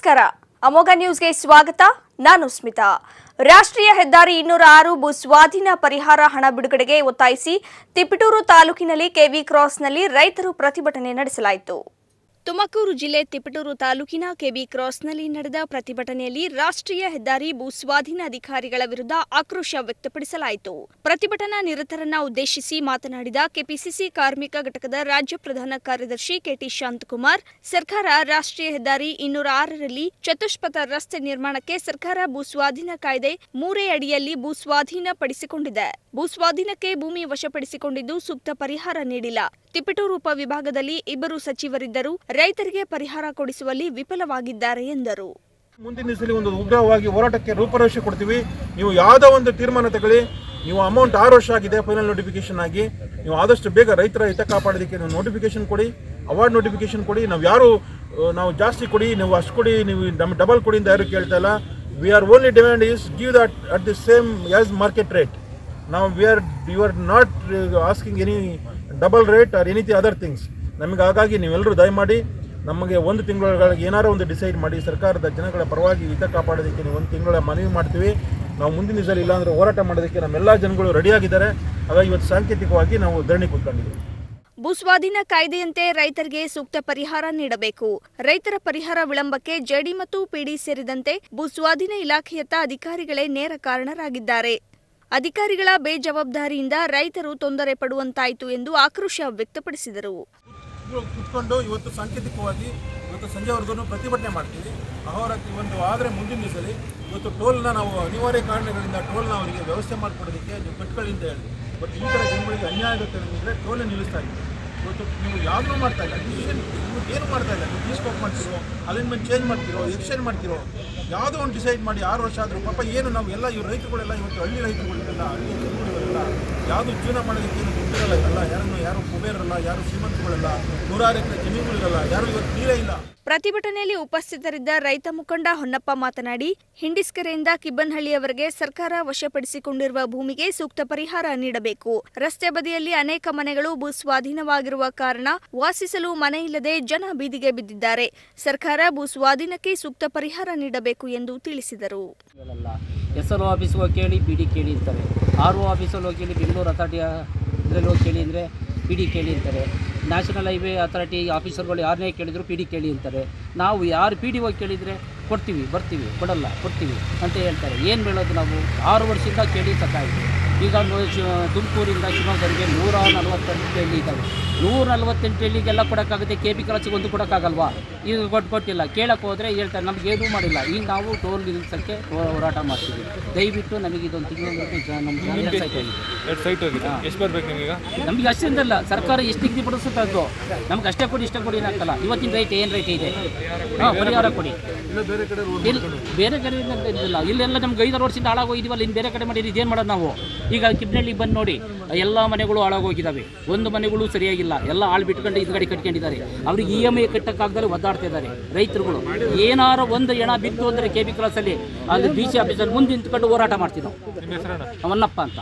ನಮಸ್ಕಾರ ಅಮೋಘ ನ್ಯೂಸ್ಗೆ ಸ್ವಾಗತ ನಾನು ಸ್ಮಿತಾ ರಾಷ್ಟ್ರೀಯ ಹೆದ್ದಾರಿ ಇನ್ನೂರ ಆರು ಭೂ ಸ್ವಾಧೀನ ಪರಿಹಾರ ಹಣ ಬಿಡುಗಡೆಗೆ ಒತ್ತಾಯಿಸಿ ತಿಪಟೂರು ತಾಲೂಕಿನಲ್ಲಿ ಕೆವಿ ಕ್ರಾಸ್ನಲ್ಲಿ ರೈತರು ಪ್ರತಿಭಟನೆ ನಡೆಸಲಾಯಿತು ತುಮಕೂರು ಜಿಲ್ಲೆ ತಿಪಟೂರು ತಾಲೂಕಿನ ಕೆಬಿ ಕ್ರಾಸ್ನಲ್ಲಿ ನಡೆದ ಪ್ರತಿಭಟನೆಯಲ್ಲಿ ರಾಷ್ಟ್ರೀಯ ಹೆದ್ದಾರಿ ಭೂ ಸ್ವಾಧೀನ ಅಧಿಕಾರಿಗಳ ವಿರುದ್ಧ ಆಕ್ರೋಶ ವ್ಯಕ್ತಪಡಿಸಲಾಯಿತು ಪ್ರತಿಭಟನಾ ನಿರತರನ್ನ ಉದ್ದೇಶಿಸಿ ಮಾತನಾಡಿದ ಕೆಪಿಸಿಸಿ ಕಾರ್ಮಿಕ ಘಟಕದ ರಾಜ್ಯ ಪ್ರಧಾನ ಕಾರ್ಯದರ್ಶಿ ಕೆಟಿ ಶಾಂತಕುಮಾರ್ ಸರ್ಕಾರ ರಾಷ್ಟ್ರೀಯ ಹೆದ್ದಾರಿ ಇನ್ನೂರ ಆರರಲ್ಲಿ ಚತುಷ್ಪಥ ರಸ್ತೆ ನಿರ್ಮಾಣಕ್ಕೆ ಸರ್ಕಾರ ಭೂ ಸ್ವಾಧೀನ ಕಾಯ್ದೆ ಮೂರೇ ಅಡಿಯಲ್ಲಿ ಭೂ ಸ್ವಾಧೀನ ಪಡಿಸಿಕೊಂಡಿದೆ ಭೂ ಸ್ವಾಧೀನಕ್ಕೆ ಭೂಮಿ ವಶಪಡಿಸಿಕೊಂಡಿದ್ದು ಸೂಕ್ತ ಪರಿಹಾರ ನೀಡಿಲ್ಲ ತಿಪಟೂರು ಉಪವಿಭಾಗದಲ್ಲಿ ಇಬ್ಬರು ಸಚಿವರಿದ್ದರೂ ರೈತರಿಗೆ ಪರಿಹಾರ ಕೊಡಿಸುವಲ್ಲಿ ವಿಫಲವಾಗಿದ್ದಾರೆ ಎಂದರು ಮುಂದಿನ ದಿವಸದಲ್ಲಿ ಒಂದು ಉಗ್ರವಾಗಿ ಹೋರಾಟಕ್ಕೆ ರೂಪರೇಷೆ ಕೊಡ್ತೀವಿ ನೀವು ಯಾವುದೋ ಒಂದು ತೀರ್ಮಾನ ತಗೊಳ್ಳಿ ನೀವು ಅಮೌಂಟ್ ಆರು ವರ್ಷ ಆಗಿದೆ ಫೈನಲ್ ನೋಟಿಫಿಕೇಶನ್ ಆಗಿ ನೀವು ಆದಷ್ಟು ಬೇಗ ರೈತರ ಹಿತ ಕಾಪಾಡೋದಕ್ಕೆ ನೀವು ನೋಟಿಫಿಕೇಶನ್ ಕೊಡಿ ಅವಾರ್ಡ್ ನೋಟಿಫಿಕೇಶನ್ ಕೊಡಿ ನಾವು ಯಾರು ಆ, ನಾವು ಜಾಸ್ತಿ ಕೊಡಿ ನೀವು ಅಷ್ಟು ಕೊಡಿ ನೀವು ನಮ್ಮ ಡಬಲ್ ಕೊಡಿ ಅಂತ ಯಾರು ಕೇಳ್ತಾ ಇಲ್ಲ we are only demand is give that at the same as market rate ನಾವು we are you are not asking any double rate or anything other things ನಮಗೆ ಹಾಗಾಗಿ ನೀವೆಲ್ಲರೂ ದಯಮಾಡಿ ನಮಗೆ ಒಂದು ತಿಂಗಳೊಳಗೆ ಏನಾರೋ ಒಂದು ಡಿಸೈಡ್ ಮಾಡಿ ಸರ್ಕಾರದ ಜನಗಳ ಪರವಾಗಿ ಹಿತ ಕಾಪಾಡೋದಕ್ಕೆ ನೀವು ಒಂದು ತಿಂಗಳ ಮನವಿ ಮಾಡ್ತೀವಿ ನಾವು ಮುಂದಿನ ದಿವಸದಲ್ಲಿ ಇಲ್ಲಾಂದ್ರೆ ಹೋರಾಟ ಮಾಡೋದಕ್ಕೆ ನಮ್ಮೆಲ್ಲ ಜನಗಳು ರೆಡಿಯಾಗಿದ್ದಾರೆ ಹಾಗಾಗಿ ಇವತ್ತು ಸಾಂಕೇತಿಕವಾಗಿ ನಾವು ಧರಣಿ ಕೂತ್ಕೊಂಡಿದ್ದೀವಿ ಭೂಸ್ವಾಧೀನ ಕಾಯ್ದೆಯಂತೆ ರೈತರಿಗೆ ಸೂಕ್ತ ಪರಿಹಾರ ನೀಡಬೇಕು ರೈತರ ಪರಿಹಾರ ವಿಳಂಬಕ್ಕೆ ಜೆಡಿ ಮತ್ತು ಪಿಡಿ ಸೇರಿದಂತೆ ಭೂಸ್ವಾಧೀನ ಇಲಾಖೆಯತ್ತ ಅಧಿಕಾರಿಗಳೇ ನೇರ ಕಾರಣರಾಗಿದ್ದಾರೆ ಅಧಿಕಾರಿಗಳ ಬೇಜವಾಬ್ದಾರಿಯಿಂದ ರೈತರು ತೊಂದರೆ ಪಡುವಂತಾಯಿತು ಎಂದು ಆಕ್ರೋಶ ವ್ಯಕ್ತಪಡಿಸಿದರು ಕುತ್ಕೊಂಡು ಇವತ್ತು ಸಾಂಕೇತಿಕವಾಗಿ ಇವತ್ತು ಸಂಜೆವರೆಗೂ ಪ್ರತಿಭಟನೆ ಮಾಡ್ತೀವಿ ಅಹೋರಾತ್ರಿ ಒಂದು ಆದರೆ ಮುಂದಿನ ದಿವಸದಲ್ಲಿ ಇವತ್ತು ಟೋಲ್ನ ನಾವು ಅನಿವಾರ್ಯ ಕಾರಣಗಳಿಂದ ಟೋಲ್ನ ಅವರಿಗೆ ವ್ಯವಸ್ಥೆ ಮಾಡಿಕೊಡೋದಕ್ಕೆ ನೀವು ಕಟ್ಕೊಳ್ಳಿ ಅಂತ ಹೇಳಿ ಬಟ್ ಈ ಥರ ಜನಗಳಿಗೆ ಅನ್ಯಾಯ ಆಗುತ್ತೆ ಅಂದರೆ ಟೋಲ್ನ ನಿಲ್ಲಿಸ್ತಾ ಇದ್ದೀವಿ ಇವತ್ತು ನೀವು ಯಾವುದೂ ಮಾಡ್ತಾ ಇಲ್ಲ ಡಿಸಿಷನ್ ಏನು ಮಾಡ್ತಾ ಇಲ್ಲ ನೀವು ಸ್ಕೋಪ್ ಮಾಡ್ತಿರೋ ಅಲೈನ್ಮೆಂಟ್ ಚೇಂಜ್ ಮಾಡ್ತಿರೋ ಎಕ್ಸ್ಚೇಂಜ್ ಮಾಡ್ತಿರೋ ಯಾವುದೋ ಒಂದು ಡಿಸೈಡ್ ಮಾಡಿ ಆರು ವರ್ಷ ಆದರೂ ಪಾಪ ಏನು ನಾವು ಎಲ್ಲ ಇವ್ರು ರೈತರುಗಳೆಲ್ಲ ಇವತ್ತು ಹಳ್ಳಿ ರೈತರುಗಳಿಗೆಲ್ಲ ಹಳ್ಳಿ ಜನಗಳಿಗೆಲ್ಲ ಯಾವುದು ಜೀವನ ಮಾಡೋದಕ್ಕೆ ಏನು ದುಡ್ಡಿರಲ್ಲ ಇವಲ್ಲ ಯಾರನ್ನು ಯಾರು ಕುಬೇರಲ್ಲ ಯಾರು ಶ್ರೀಮಂತಗಳಲ್ಲ ನೂರಾರು ಎಕರೆ ಜಮೀನುಗಳಿರಲ್ಲ ಯಾರು ಇವತ್ತು ನೀರೇ ಇಲ್ಲ ಪ್ರತಿಭಟನೆಯಲ್ಲಿ ಉಪಸ್ಥಿತರಿದ್ದ ರೈತ ಮುಖಂಡ ಹೊನ್ನಪ್ಪ ಮಾತನಾಡಿ ಹಿಂಡಿಸ್ಕೆರೆಯಿಂದ ಕಿಬ್ಬನಹಳ್ಳಿಯವರೆಗೆ ಸರ್ಕಾರ ವಶಪಡಿಸಿಕೊಂಡಿರುವ ಭೂಮಿಗೆ ಸೂಕ್ತ ಪರಿಹಾರ ನೀಡಬೇಕು ರಸ್ತೆ ಬದಿಯಲ್ಲಿ ಅನೇಕ ಮನೆಗಳು ಭೂಸ್ವಾಧೀನವಾಗಿರುವ ಕಾರಣ ವಾಸಿಸಲು ಮನೆ ಇಲ್ಲದೆ ಜನ ಬೀದಿಗೆ ಬಿದ್ದಿದ್ದಾರೆ ಸರ್ಕಾರ ಭೂಸ್ವಾಧೀನಕ್ಕೆ ಸೂಕ್ತ ಪರಿಹಾರ ನೀಡಬೇಕು ಎಂದು ತಿಳಿಸಿದರು ಗಳಲ್ಲ ಎಸ್ ಎಲ್ ಒ ಆಫೀಸ್ಗೆ ಹೋಗಿ ಕೇಳಿ ಪಿ ಡಿ ಕೇಳಿ ಅಂತಾರೆ ಆರ್ ಒ ಆಫೀಸಲ್ಲಿ ಹೋಗಿ ಕೇಳಿ ಬೆಂಗಳೂರು ಅಥಾರಿಟಿಯ ಇದರಲ್ಲಿ ಹೋಗಿ ಕೇಳಿ ಅಂದರೆ ಪಿ ಡಿ ಕೇಳಿ ಅಂತಾರೆ ನ್ಯಾಷನಲ್ ಹೈವೇ ಅಥಾರಿಟಿ ಆಫೀಸರ್ಗಳು ಯಾರನ್ನೇ ಕೇಳಿದ್ರು ಪಿ ಡಿ ಕೇಳಿ ಅಂತಾರೆ ನಾವು ಯಾರು ಪಿ ಡಿ ಹೋಗಿ ಕೇಳಿದರೆ ಕೊಡ್ತೀವಿ ಬರ್ತೀವಿ ಕೊಡಲ್ಲ ಕೊಡ್ತೀವಿ ಅಂತ ಹೇಳ್ತಾರೆ ಏನು ಹೇಳೋದು ನಾವು ಆರು ವರ್ಷದಿಂದ ಕೇಳಿ ಸಾಕಾಯಿತು ಈಗ ನೋ- ಶಿ- ತುಮಕೂರಿಂದ ಶಿವಮೊಗ್ಗರಿಗೆ ನೂರ ನಲವತ್ತೆಂಟು ಹಳ್ಳಿ ಇದ್ದಾವೆ ನೂರ ನಲವತ್ತೆಂಟು ಹಳ್ಳಿಗೆಲ್ಲ ಕೊಡೋಕ್ಕಾಗುತ್ತೆ ಕೆ ಪಿ ಕ್ರಾಸಿಗೆ ಒಂದು ಕೊಡೋಕ್ಕಾಗಲ್ವಾ ಈಗ ಕೊಟ್ಟು ಕೊಟ್ಟಿಲ್ಲ ಕೇಳಕ್ಕೆ ಹೋದರೆ ಹೇಳ್ತಾರೆ ನಮ್ಗೆ ಏನೂ ಮಾಡಿಲ್ಲ ಈಗ ನಾವು ಟೋಲ್ ನಿಲ್ಲಿಸೋಕ್ಕೆ ಹೋರಾಟ ಮಾಡ್ತೀವಿ ದಯವಿಟ್ಟು ನಮಗೆ ಇದೊಂದು ತಿಂಗಳ ನಮ್ಮ ವೆಬ್ಸೈಟ್ ಹೋಗಿದೆ ಎರಡು ಸೈಟ್ ಹೋಗಿದೆ ಎಷ್ಟು ಬರ್ಬೇಕು ನಿಮಗೀಗ ನಮಗೆ ಅಷ್ಟೇನಲ್ಲ ಸರ್ಕಾರ ಎಷ್ಟು ನಿಗದಿ ಪಡಿಸುತ್ತೆ ಅದು ನಮ್ಗೆ ಅಷ್ಟೇ ಕೊಡಿ ಇಷ್ಟೇ ಕೊಡಿ ಹಾಕಲ್ಲ ಇವತ್ತಿನ ರೈಟ್ ಏನು ರೈಟ್ ಇದೆ ಹಾಂ ಪರಿಹಾರ ಕೊಡಿ ಇಲ್ಲಿ ಬೇರೆ ಕಡೆ ಇಲ್ಲ ಇಲ್ಲೆಲ್ಲ ನಮ್ಗೆ ಐದಾರು ವರ್ಷದಿಂದ ಹಾಳಾಗೋಗಿದೀವಲ್ಲ ಇನ್ನು ಬೇರೆ ಕಡೆ ಮಾಡಿದ್ರೆ ಇದೇನು ಮಾಡೋದು ನಾವು ಈಗ ಕಿಬ್ನಳ್ಳಿಗೆ ಬಂದು ನೋಡಿ ಎಲ್ಲ ಮನೆಗಳು ಹಾಳಾಗೋಗಿದ್ದಾವೆ ಒಂದು ಮನೆಗಳು ಸರಿಯಾಗಿಲ್ಲ ಎಲ್ಲ ಹಾಳು ಬಿಟ್ಕೊಂಡು ಇದ್ಗಡೆ ಕಟ್ಕೊಂಡಿದ್ದಾರೆ ಅವ್ರಿಗೆ ಇ ಎಮ್ ಐ ಕಟ್ಟಕ್ಕಾಗ್ದಲ್ಲಿ ಒದ್ದಾಡ್ತಾ ಇದ್ದಾರೆ ರೈತರುಗಳು ಏನಾರ ಒಂದು ಎಣ ಬಿತ್ತು ಅಂದರೆ ಕೆ ಬಿ ಕ್ರಾಸಲ್ಲಿ ಅಲ್ಲಿ ಡಿ ಸಿ ಆಫೀಸಲ್ಲಿ ಮುಂದೆ ನಿಂತ್ಕೊಂಡು ಹೋರಾಟ ಮಾಡ್ತೀವಿ ನಾವು ನಿಮ್ಮ ಹೆಸರಣ್ಣ ಅವನ್ನಪ್ಪ ಅಂತ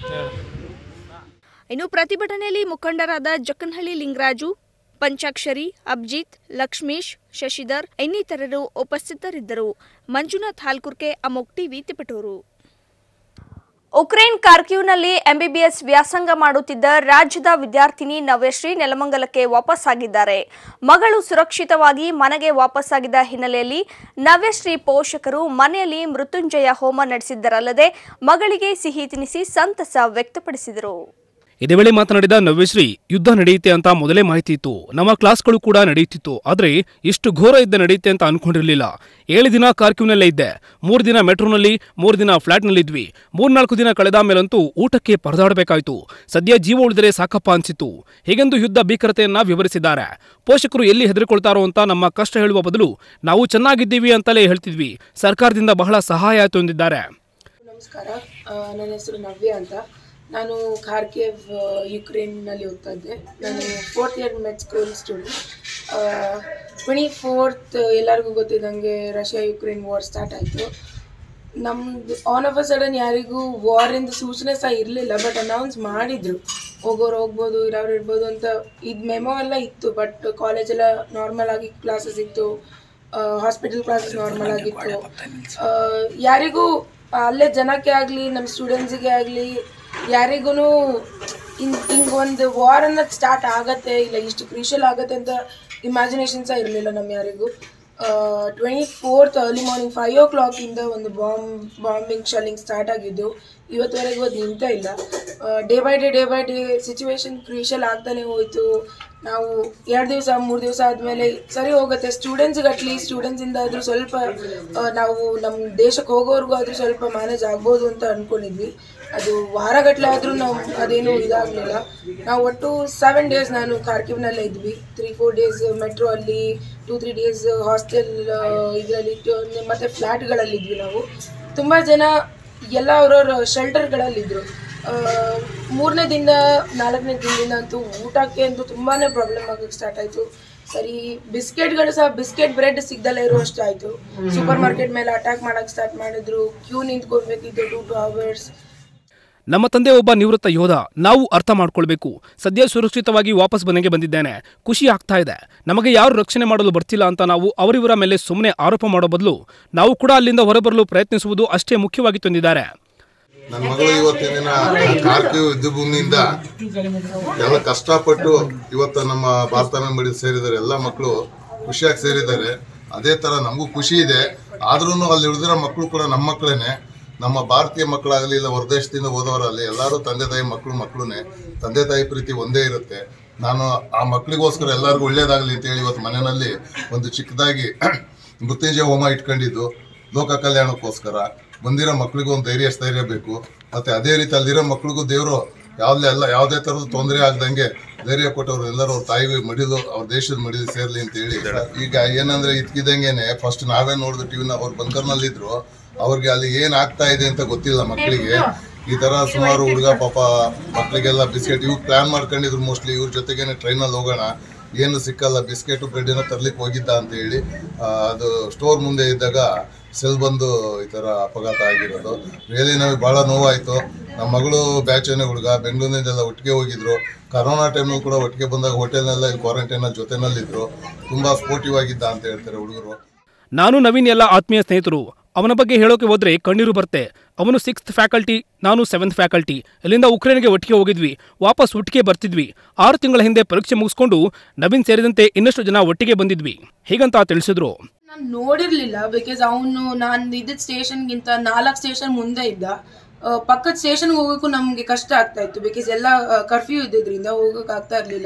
ಇನ್ನು ಪ್ರತಿಭಟನೆಯಲ್ಲಿ ಮುಖಂಡರಾದ ಜಕ್ಕನಹಳ್ಳಿ ಲಿಂಗರಾಜು ಪಂಚಾಕ್ಷರಿ ಅಬ್ಜಿತ್ ಲಕ್ಷ್ಮೀಶ್ ಶಶಿಧರ್ ಇನ್ನಿತರರು ಉಪಸ್ಥಿತರಿದ್ದರು ಮಂಜುನಾಥ್ ಹಾಲ್ಕುರ್ಕೆ ಅಮೋಕ್ ಟಿವಿ ತಿಪಟೂರು ಉಕ್ರೇನ್ ಕಾರ್ಕ್ಯೂನಲ್ಲಿ ಎಂಬಿಬಿಎಸ್ ವ್ಯಾಸಂಗ ಮಾಡುತ್ತಿದ್ದ ರಾಜ್ಯದ ವಿದ್ಯಾರ್ಥಿನಿ ನವ್ಯಶ್ರೀ ನೆಲಮಂಗಲಕ್ಕೆ ವಾಪಸ್ಸಾಗಿದ್ದಾರೆ ಮಗಳು ಸುರಕ್ಷಿತವಾಗಿ ಮನೆಗೆ ವಾಪಸ್ಸಾಗಿದ್ದ ಹಿನ್ನೆಲೆಯಲ್ಲಿ ನವ್ಯಶ್ರೀ ಪೋಷಕರು ಮನೆಯಲ್ಲಿ ಮೃತ್ಯುಂಜಯ ಹೋಮ ನಡೆಸಿದ್ದರಲ್ಲದೆ ಮಗಳಿಗೆ ಸಿಹಿ ತಿನಿಸಿ ಸಂತಸ ವ್ಯಕ್ತಪಡಿಸಿದರು ಇದೇ ವೇಳೆ ಮಾತನಾಡಿದ ನವ್ಯಶ್ರೀ ಯುದ್ಧ ನಡೆಯುತ್ತೆ ಅಂತ ಮೊದಲೇ ಮಾಹಿತಿ ಇತ್ತು ನಮ್ಮ ಕ್ಲಾಸ್ಗಳು ಕೂಡ ನಡೆಯುತ್ತಿತ್ತು ಆದ್ರೆ ಇಷ್ಟು ಘೋರ ಯುದ್ಧ ನಡೆಯುತ್ತೆ ಅಂತ ಅನ್ಕೊಂಡಿರ್ಲಿಲ್ಲ ಏಳು ದಿನ ಕಾರ್ಕ್ಯೂನಲ್ಲೇ ಇದ್ದೆ ಮೂರು ದಿನ ಮೆಟ್ರೋನಲ್ಲಿ ಮೂರು ದಿನ ಫ್ಲಾಟ್ನಲ್ಲಿದ್ವಿ ಮೂರ್ನಾಲ್ಕು ದಿನ ಕಳೆದ ಮೇಲಂತೂ ಊಟಕ್ಕೆ ಪರದಾಡಬೇಕಾಯ್ತು ಸದ್ಯ ಜೀವ ಉಳಿದರೆ ಸಾಕಪ್ಪ ಅನ್ಸಿತ್ತು ಹೀಗೆಂದು ಯುದ್ಧ ಭೀಕರತೆಯನ್ನ ವಿವರಿಸಿದ್ದಾರೆ ಪೋಷಕರು ಎಲ್ಲಿ ಹೆದರಿಕೊಳ್ತಾರೋ ಅಂತ ನಮ್ಮ ಕಷ್ಟ ಹೇಳುವ ಬದಲು ನಾವು ಚೆನ್ನಾಗಿದ್ದೀವಿ ಅಂತಲೇ ಹೇಳ್ತಿದ್ವಿ ಸರ್ಕಾರದಿಂದ ಬಹಳ ಸಹಾಯ ಆಯ್ತು ಎಂದಿದ್ದಾರೆ ನಮಸ್ಕಾರ ಆ, ನನ್ನ ಹೆಸರು ನವ್ಯ ಅಂತ ನಾನು ಖಾರ್ಕಿವ್ ಯುಕ್ರೇನ್ನಲ್ಲಿ ಓದ್ತಾ ಇದ್ದೆ ನಾನು fourth year med school student twenty fourth ಎಲ್ಲರಿಗೂ ಗೊತ್ತಿದ್ದಂಗೆ ರಷ್ಯಾ ಯುಕ್ರೇನ್ ವಾರ್ ಸ್ಟಾರ್ಟ್ ಆಯಿತು ನಮ್ದು ಆನ್ ಆಫ್ ಅ ಸಡನ್ ಯಾರಿಗೂ ವಾರಿಂದ ಸೂಚನೆ ಸಹ ಇರಲಿಲ್ಲ ಬಟ್ ಅನೌನ್ಸ್ ಮಾಡಿದ್ರು ಹೋಗೋರು ಹೋಗ್ಬೋದು ಇರೋರು ಇರ್ಬೋದು ಅಂತ ಇದು ಮೆಮೊ ಎಲ್ಲ ಇತ್ತು ಬಟ್ ಕಾಲೇಜೆಲ್ಲ ನಾರ್ಮಲ್ ಆಗಿ ಕ್ಲಾಸಸ್ ಇತ್ತು ಹಾಸ್ಪಿಟಲ್ ಕ್ಲಾಸಸ್ ನಾರ್ಮಲ್ ಆಗಿತ್ತು ಆ, ಯಾರಿಗೂ ಅಲ್ಲೇ ಜನಕ್ಕೆ ಆಗಲಿ ನಮ್ಮ ಸ್ಟೂಡೆಂಟ್ಸಿಗೆ ಆಗಲಿ ಯಾರಿಗೂ ಹಿಂಗ್ ಹಿಂಗೆ ಒಂದು ವಾರ್ ಅನ್ನೋದು ಸ್ಟಾರ್ಟ್ ಆಗತ್ತೆ ಇಲ್ಲ ಇಷ್ಟು ಕ್ರಿಷಿಯಲ್ ಆಗತ್ತೆ ಅಂತ ಇಮ್ಯಾಜಿನೇಷನ್ ಸಹ ಇರಲಿಲ್ಲ ನಮ್ಮ ಯಾರಿಗೂ twenty fourth early morning five ಓ ಕ್ಲಾಕಿಂದ ಒಂದು ಬಾಂಬ್ ಬಾಂಬಿಂಗ್ ಶೆಲ್ಲಿಂಗ್ ಸ್ಟಾರ್ಟ್ ಆಗಿದ್ದು ಇವತ್ತುವರೆಗೂ ಅದು ನಿಂತ ಇಲ್ಲ day by day day by day situation crucial ಆಗ್ತಾನೆ ಹೋಯಿತು ನಾವು ಎರಡು ದಿವಸ ಮೂರು ದಿವಸ ಆದಮೇಲೆ ಸರಿ ಹೋಗುತ್ತೆ ಸ್ಟೂಡೆಂಟ್ಸ್ಗೆ ಅಟ್ಲಿ ಸ್ಟೂಡೆಂಟ್ಸಿಂದ ಆದರೂ ಸ್ವಲ್ಪ ಆ, ನಾವು ನಮ್ಮ ದೇಶಕ್ಕೆ ಹೋಗೋವರೆಗೂ ಆದರೂ ಸ್ವಲ್ಪ ಮ್ಯಾನೇಜ್ ಆಗ್ಬೋದು ಅಂತ ಅಂದ್ಕೊಂಡಿದ್ವಿ ಅದು ವಾರಗಟ್ಟಲೆ ಆದರೂ ನಾವು ಅದೇನು ಇದಾಗಲಿಲ್ಲ ನಾವು ಒಟ್ಟು ಸೆವೆನ್ ಡೇಸ್ ನಾನು ಖಾರ್ಕಿವ್ನಲ್ಲೇ ಇದ್ವಿ ತ್ರೀ ಫೋರ್ ಡೇಸ್ ಮೆಟ್ರೋ ಅಲ್ಲಿ ಟೂ ತ್ರೀ ಡೇಸ್ ಹಾಸ್ಟೆಲ್ ಇದರಲ್ಲಿ ಮತ್ತು ಫ್ಲ್ಯಾಟ್ಗಳಲ್ಲಿ ಇದ್ವಿ ನಾವು ತುಂಬ ಜನ ಎಲ್ಲ ಅವ್ರವ್ರ ಶೆಲ್ಟರ್ಗಳಲ್ಲಿದ್ದರು ಮೂರನೇ ದಿನ ನಾಲ್ಕನೇ ದಿನದಿಂದ ಅಂತೂ ಊಟಕ್ಕೆ ಅಂತೂ ತುಂಬಾ ಪ್ರಾಬ್ಲಮ್ ಆಗೋಕ್ಕೆ ಸ್ಟಾರ್ಟ್ ಆಯಿತು ಸರಿ ಬಿಸ್ಕೆಟ್ಗಳು ಸಹ ಬಿಸ್ಕೆಟ್ ಬ್ರೆಡ್ ಸಿಗ್ದಲ್ಲೇ ಇರುವಷ್ಟು ಆಯಿತು ಸೂಪರ್ ಮಾರ್ಕೆಟ್ ಮೇಲೆ ಅಟ್ಯಾಕ್ ಮಾಡೋಕ್ಕೆ ಸ್ಟಾರ್ಟ್ ಮಾಡಿದ್ರು ಕ್ಯೂ ನಿಂತ್ಕೊಳ್ಬೇಕಿತ್ತು ಟೂ ಟು ಅವರ್ಸ್ ನಮ್ಮ ತಂದೆ ಒಬ್ಬ ನಿವೃತ್ತ ಯೋಧ ನಾವು ಅರ್ಥ ಮಾಡ್ಕೊಳ್ಬೇಕು ಸದ್ಯ ಸುರಕ್ಷಿತವಾಗಿ ವಾಪಸ್ ಮನೆಗೆ ಬಂದಿದ್ದೇನೆ ಖುಷಿ ಆಗ್ತಾ ಇದೆ ನಮಗೆ ಯಾರು ರಕ್ಷಣೆ ಮಾಡಲು ಬರ್ತಿಲ್ಲ ಅಂತ ನಾವು ಅವರಿವರ ಮೇಲೆ ಸುಮ್ಮನೆ ಆರೋಪ ಮಾಡೋ ಬದಲು ನಾವು ಕೂಡ ಅಲ್ಲಿಂದ ಹೊರಬರಲು ಪ್ರಯತ್ನಿಸುವುದು ಅಷ್ಟೇ ಮುಖ್ಯವಾಗಿ ತಂದಿದ್ದಾರೆ ನನ್ನ ಮಗಳು ಇವತ್ತಿನ ದಿನ ಕಾರ್ಕಿವ್ ಯುದ್ಧ ಭೂಮಿಯಿಂದ ಎಲ್ಲ ಕಷ್ಟಪಟ್ಟು ಇವತ್ತು ನಮ್ಮ ಭಾರತ ಮೆಂಬಡಿ ಸೇರಿದ್ದಾರೆ ಎಲ್ಲ ಮಕ್ಕಳು ಖುಷಿಯಾಗಿ ಸೇರಿದ್ದಾರೆ ಅದೇ ತರ ನಮಗೂ ಖುಷಿ ಇದೆ ಆದ್ರೂ ಅಲ್ಲಿ ಉಳಿದಿರೋ ಮಕ್ಕಳು ಕೂಡ ನಮ್ಮ ಮಕ್ಕಳೇನೆ ನಮ್ಮ ಭಾರತೀಯ ಮಕ್ಕಳಾಗಲಿ ಇಲ್ಲ ಹೊರದೇಶದಿಂದ ಹೋದವರಲ್ಲಿ ಎಲ್ಲರೂ ತಂದೆ ತಾಯಿ ಮಕ್ಕಳು ಮಕ್ಕಳುನೇ ತಂದೆ ತಾಯಿ ಪ್ರೀತಿ ಒಂದೇ ಇರುತ್ತೆ ನಾನು ಆ ಮಕ್ಕಳಿಗೋಸ್ಕರ ಎಲ್ಲರಿಗೂ ಒಳ್ಳೇದಾಗಲಿ ಅಂತೇಳಿ ಇವತ್ತು ಮನೆಯಲ್ಲಿ ಒಂದು ಚಿಕ್ಕದಾಗಿ ಮೃತ್ಯುಂಜಯ ಹೋಮ ಇಟ್ಕೊಂಡಿದ್ದು ಲೋಕ ಕಲ್ಯಾಣಕ್ಕೋಸ್ಕರ ಬಂದಿರೋ ಮಕ್ಕಳಿಗೂ ಒಂದು ಧೈರ್ಯ ಸ್ಥೈರ್ಯ ಬೇಕು ಮತ್ತೆ ಅದೇ ರೀತಿ ಅಲ್ಲಿರೋ ಮಕ್ಕಳಿಗೂ ದೇವರು ಯಾವ್ದೇ ಎಲ್ಲ ಯಾವುದೇ ಥರದ ತೊಂದರೆ ಆಗ್ದಂಗೆ ಧೈರ್ಯ ಕೊಟ್ಟವ್ರು ಎಲ್ಲರೂ ಅವ್ರ ತಾಯಿ ಮಡಿಲು ಅವ್ರ ದೇಶದ ಮಡಿಲು ಸೇರ್ಲಿ ಅಂತ ಹೇಳಿ ಈಗ ಏನಂದ್ರೆ ಇದ್ಕಿದಂಗೆನೆ ಫಸ್ಟ್ ನಾವೇ ನೋಡಿದ್ರು ಟಿವಿನ ಅವ್ರು ಬಂಕರ್ನಲ್ಲಿ ಇದ್ರು ಅವ್ರಿಗೆ ಅಲ್ಲಿ ಏನ್ ಆಗ್ತಾ ಇದೆ ಅಂತ ಗೊತ್ತಿಲ್ಲ ಮಕ್ಕಳಿಗೆ ಈ ತರ ಸುಮಾರು ಹುಡುಗ ಪಾಪ ಮಕ್ಕಳಿಗೆಲ್ಲ ಬಿಸ್ಕೆಟ್ ಇವ್ರು ಪ್ಲಾನ್ ಮಾಡ್ಕೊಂಡಿದ್ರು ಮೋಸ್ಟ್ಲಿ ಇವ್ರ ಜೊತೆಗೇನೆ ಟ್ರೈನಲ್ಲಿ ಹೋಗೋಣ ಏನು ಸಿಕ್ಕಲ್ಲ ಬಿಸ್ಕೆಟ್ ಬ್ರೆಡ್ ಏನೋ ತರ್ಲಿಕ್ಕೆ ಹೋಗಿದ್ದ ಅಂತ ಹೇಳಿ ಆ, ಅದು ಸ್ಟೋರ್ ಮುಂದೆ ಇದ್ದಾಗ ಸೆಲ್ ಬಂದು ಈ ತರ ಅಪಘಾತ ಆಗಿರೋದು ರಿಯಲಿ ನಮಗೆ ಬಹಳ ನೋವಾಯ್ತು ನಮ್ಮ ಮಗಳು ಬ್ಯಾಚನೇ ಹುಡುಗ ಬೆಂಗಳೂರಿನಿಂದೆಲ್ಲ ಒಟ್ಟಿಗೆ ಹೋಗಿದ್ರು ಕರೋನಾ ಟೈಮಲ್ಲಿ ಕೂಡ ಒಟ್ಟಿಗೆ ಬಂದಾಗ ಹೋಟೆಲ್ನೆಲ್ಲ ಕ್ವಾರಂಟೈನ್ ಜೊತೆನಲ್ಲಿದ್ರು ತುಂಬಾ ಸ್ಪೋರ್ಟಿವ್ ಆಗಿದ್ದ ಅಂತ ಹೇಳ್ತಾರೆ ಹುಡುಗರು ನಾನು ನವೀನ್ ಎಲ್ಲ ಆತ್ಮೀಯ ಸ್ನೇಹಿತರು ಅವನ ಬಗ್ಗೆ ಹೇಳೋಕೆ ಹೋದ್ರೆ ಕಣ್ಣೀರು ಬರ್ತೆ ಅವನು ಸಿಕ್ಸ್ತ್ ಫ್ಯಾಕಲ್ಟಿ ನಾನು ಸೆವೆಂತ್ ಫ್ಯಾಕಲ್ಟಿ ಇಲ್ಲಿಂದ ಉಕ್ರೇನ್ಗೆ ಒಟ್ಟಿಗೆ ಹೋಗಿದ್ವಿ ವಾಪಸ್ ಒಟ್ಟಿಗೆ ಬರ್ತಿದ್ವಿ ಆರು ತಿಂಗಳ ಹಿಂದೆ ಪರೀಕ್ಷೆ ಮುಗಿಸ್ಕೊಂಡು ನವೀನ್ ಸೇರಿದಂತೆ ಇನ್ನಷ್ಟು ಜನ ಒಟ್ಟಿಗೆ ಬಂದಿದ್ವಿ ಹೀಗಂತ ತಿಳಿಸಿದ್ರು ನಾನು ನೋಡಿರ್ಲಿಲ್ಲ ಬಿಕಾಸ್ ಅವನು ನಾನು ಇದ್ದಿದ್ದ ಸ್ಟೇಷನ್ಗಿಂತ ನಾಲ್ಕು ಸ್ಟೇಷನ್ ಮುಂದೆ ಇದ್ದ ಆ, ಪಕ್ಕದ ಸ್ಟೇಷನ್ಗೆ ಹೋಗೋಕ್ಕೂ ನಮಗೆ ಕಷ್ಟ ಆಗ್ತಾ ಇತ್ತು ಬಿಕಾಸ್ ಎಲ್ಲ ಕರ್ಫ್ಯೂ ಇದ್ದಿದ್ರಿಂದ ಹೋಗೋಕೆ ಆಗ್ತಾ ಇರಲಿಲ್ಲ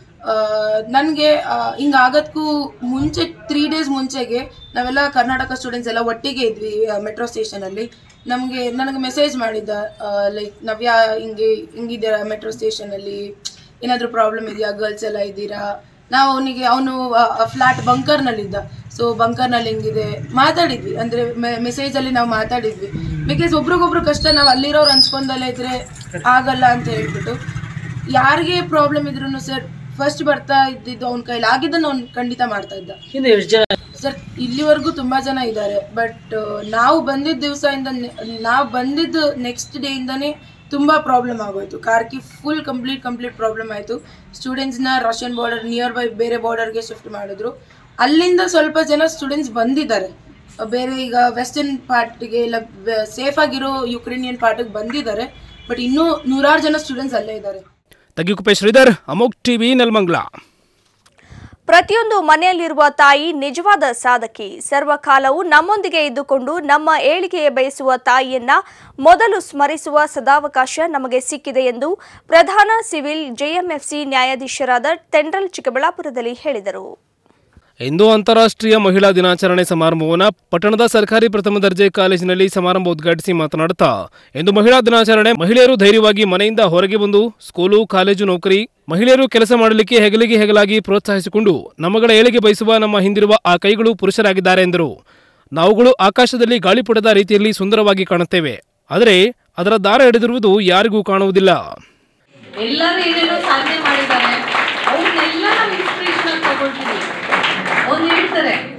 ನನಗೆ ಹಿಂಗೆ ಆಗೋದಕ್ಕೂ ಮುಂಚೆ ತ್ರೀ ಡೇಸ್ ಮುಂಚೆಗೆ ನಾವೆಲ್ಲ ಕರ್ನಾಟಕ ಸ್ಟೂಡೆಂಟ್ಸ್ ಎಲ್ಲ ಒಟ್ಟಿಗೆ ಇದ್ವಿ ಮೆಟ್ರೋ ಸ್ಟೇಷನಲ್ಲಿ ನಮಗೆ ನನಗೆ ಮೆಸೇಜ್ ಮಾಡಿದ್ದ ಲೈಕ್ ನವ್ಯ ಹಿಂಗೆ ಹಿಂಗಿದ್ದೀರಾ ಮೆಟ್ರೋ ಸ್ಟೇಷನಲ್ಲಿ ಏನಾದರೂ ಪ್ರಾಬ್ಲಮ್ ಇದೆಯಾ ಗರ್ಲ್ಸ್ ಎಲ್ಲ ಇದ್ದೀರಾ ನಾವು ಅವನಿಗೆ ಅವನು ಫ್ಲಾಟ್ ಬಂಕರ್ನಲ್ಲಿದ್ದ ಸೊ ಬಂಕರ್ನಲ್ಲಿ ಹೆಂಗಿದೆ ಮಾತಾಡಿದ್ವಿ ಅಂದರೆ ಮೆಸೇಜಲ್ಲಿ ನಾವು ಮಾತಾಡಿದ್ವಿ ಬಿಕಾಸ್ ಒಬ್ರಿಗೊಬ್ರು ಕಷ್ಟ ನಾವು ಅಲ್ಲಿರೋರು ಹಂಚ್ಕೊಂಡಲ್ಲೇ ಇದ್ರೆ ಆಗಲ್ಲ ಅಂತ ಹೇಳ್ಬಿಟ್ಟು ಯಾರಿಗೆ ಪ್ರಾಬ್ಲಮ್ ಇದ್ರೂ ಸರ್ ಫಸ್ಟ್ ಬರ್ತಾ ಇದ್ದಿದ್ದು ಅವ್ನ ಕೈಲಿ ಆಗಿದ್ದನ್ನು ಅವ್ನು ಖಂಡಿತ ಮಾಡ್ತಾ ಇದ್ದ ಸರ್ ಇಲ್ಲಿವರೆಗೂ ತುಂಬಾ ಜನ ಇದ್ದಾರೆ ಬಟ್ ನಾವು ಬಂದಿದ್ದ ದಿವಸದಿಂದ ನಾವು ಬಂದಿದ್ದು ನೆಕ್ಸ್ಟ್ ಡೇ ಇಂದಾನೆ ತುಂಬಾ ಪ್ರಾಬ್ಲಮ್ ಆಗೋಯ್ತು ಕಾರ್ಕಿ ಫುಲ್ ಕಂಪ್ಲೀಟ್ ಕಂಪ್ಲೀಟ್ ಪ್ರಾಬ್ಲಮ್ ಆಯಿತು ಸ್ಟೂಡೆಂಟ್ಸ್ನ ರಷ್ಯನ್ ಬಾರ್ಡರ್ ನಿಯರ್ ಬೈ ಬೇರೆ ಬಾರ್ಡರ್ಗೆ ಶಿಫ್ಟ್ ಮಾಡಿದ್ರು ಅಲ್ಲಿಂದ ಸ್ವಲ್ಪ ಜನ ಸ್ಟೂಡೆಂಟ್ಸ್ ಬಂದಿದ್ದಾರೆ ಬೇರೆ ಈಗ ವೆಸ್ಟರ್ನ್ ಪಾರ್ಟ್ಗೆ ಇಲ್ಲ ಸೇಫ್ ಆಗಿರೋ ಯುಕ್ರೇನಿಯನ್ ಪಾರ್ಟಿಗೆ ಬಂದಿದ್ದಾರೆ ಬಟ್ ಇನ್ನೂ ನೂರಾರು ಜನ ಸ್ಟೂಡೆಂಟ್ಸ್ ಅಲ್ಲೇ ಇದ್ದಾರೆ ತಗ್ಗಿಕುಪ್ಪೆ ಶ್ರೀಧರ್ ಅಮೋಕ್ ಟಿವಿ ನೆಲಮಂಗ್ಲ ಪ್ರತಿಯೊಂದು ಮನೆಯಲ್ಲಿರುವ ತಾಯಿ ನಿಜವಾದ ಸಾಧಕಿ ಸರ್ವಕಾಲವೂ ನಮ್ಮೊಂದಿಗೆ ಇದ್ದುಕೊಂಡು ನಮ್ಮ ಏಳಿಗೆಯ ಬಯಸುವ ತಾಯಿಯನ್ನ ಮೊದಲು ಸ್ಮರಿಸುವ ಸದಾವಕಾಶ ನಮಗೆ ಸಿಕ್ಕಿದೆ ಎಂದು ಪ್ರಧಾನ ಸಿವಿಲ್ ಜೆಎಂಎಫ್ಸಿ ನ್ಯಾಯಾಧೀಶರಾದ ತೆಂಡ್ರಲ್ ಚಿಕ್ಕಬಳ್ಳಾಪುರದಲ್ಲಿ ಹೇಳಿದರು ಇಂದು ಅಂತಾರಾಷ್ಟ್ರೀಯ ಮಹಿಳಾ ದಿನಾಚರಣೆ ಸಮಾರಂಭವನ್ನು ಪಟ್ಟಣದ ಸರ್ಕಾರಿ ಪ್ರಥಮ ದರ್ಜೆ ಕಾಲೇಜಿನಲ್ಲಿ ಸಮಾರಂಭ ಉದ್ಘಾಟಿಸಿ ಮಾತನಾಡುತ್ತಾ ಇಂದು ಮಹಿಳಾ ದಿನಾಚರಣೆ ಮಹಿಳೆಯರು ಧೈರ್ಯವಾಗಿ ಮನೆಯಿಂದ ಹೊರಗೆ ಬಂದು ಸ್ಕೂಲು ಕಾಲೇಜು ನೌಕರಿ ಮಹಿಳೆಯರು ಕೆಲಸ ಮಾಡಲಿಕ್ಕೆ ಹೆಗಲಿಗೆ ಹೆಗಲಾಗಿ ಪ್ರೋತ್ಸಾಹಿಸಿಕೊಂಡು ನಮ್ಮಗಳ ಏಳಿಗೆ ಬಯಸುವ ನಮ್ಮ ಹಿಂದಿರುವ ಆ ಕೈಗಳು ಪುರುಷರಾಗಿದ್ದಾರೆ ಎಂದರು ನಾವುಗಳು ಆಕಾಶದಲ್ಲಿ ಗಾಳಿಪಟದ ರೀತಿಯಲ್ಲಿ ಸುಂದರವಾಗಿ ಕಾಣುತ್ತೇವೆ ಆದರೆ ಅದರ ದಾರ ಹಿಡಿದಿರುವುದು ಯಾರಿಗೂ ಕಾಣುವುದಿಲ್ಲ ಎಲ್ಲರೂ ಏನೇನೋ ಸಾಧನೆ ಮಾಡಿದ್ದಾರೆ ಅವ್ರನ್ನೆಲ್ಲ ನಾವು ಇನ್ಸ್ಪಿರೇಷನ್ ತಗೊಳ್ತೀವಿ ಅವ್ರು ಹೇಳ್ತಾರೆ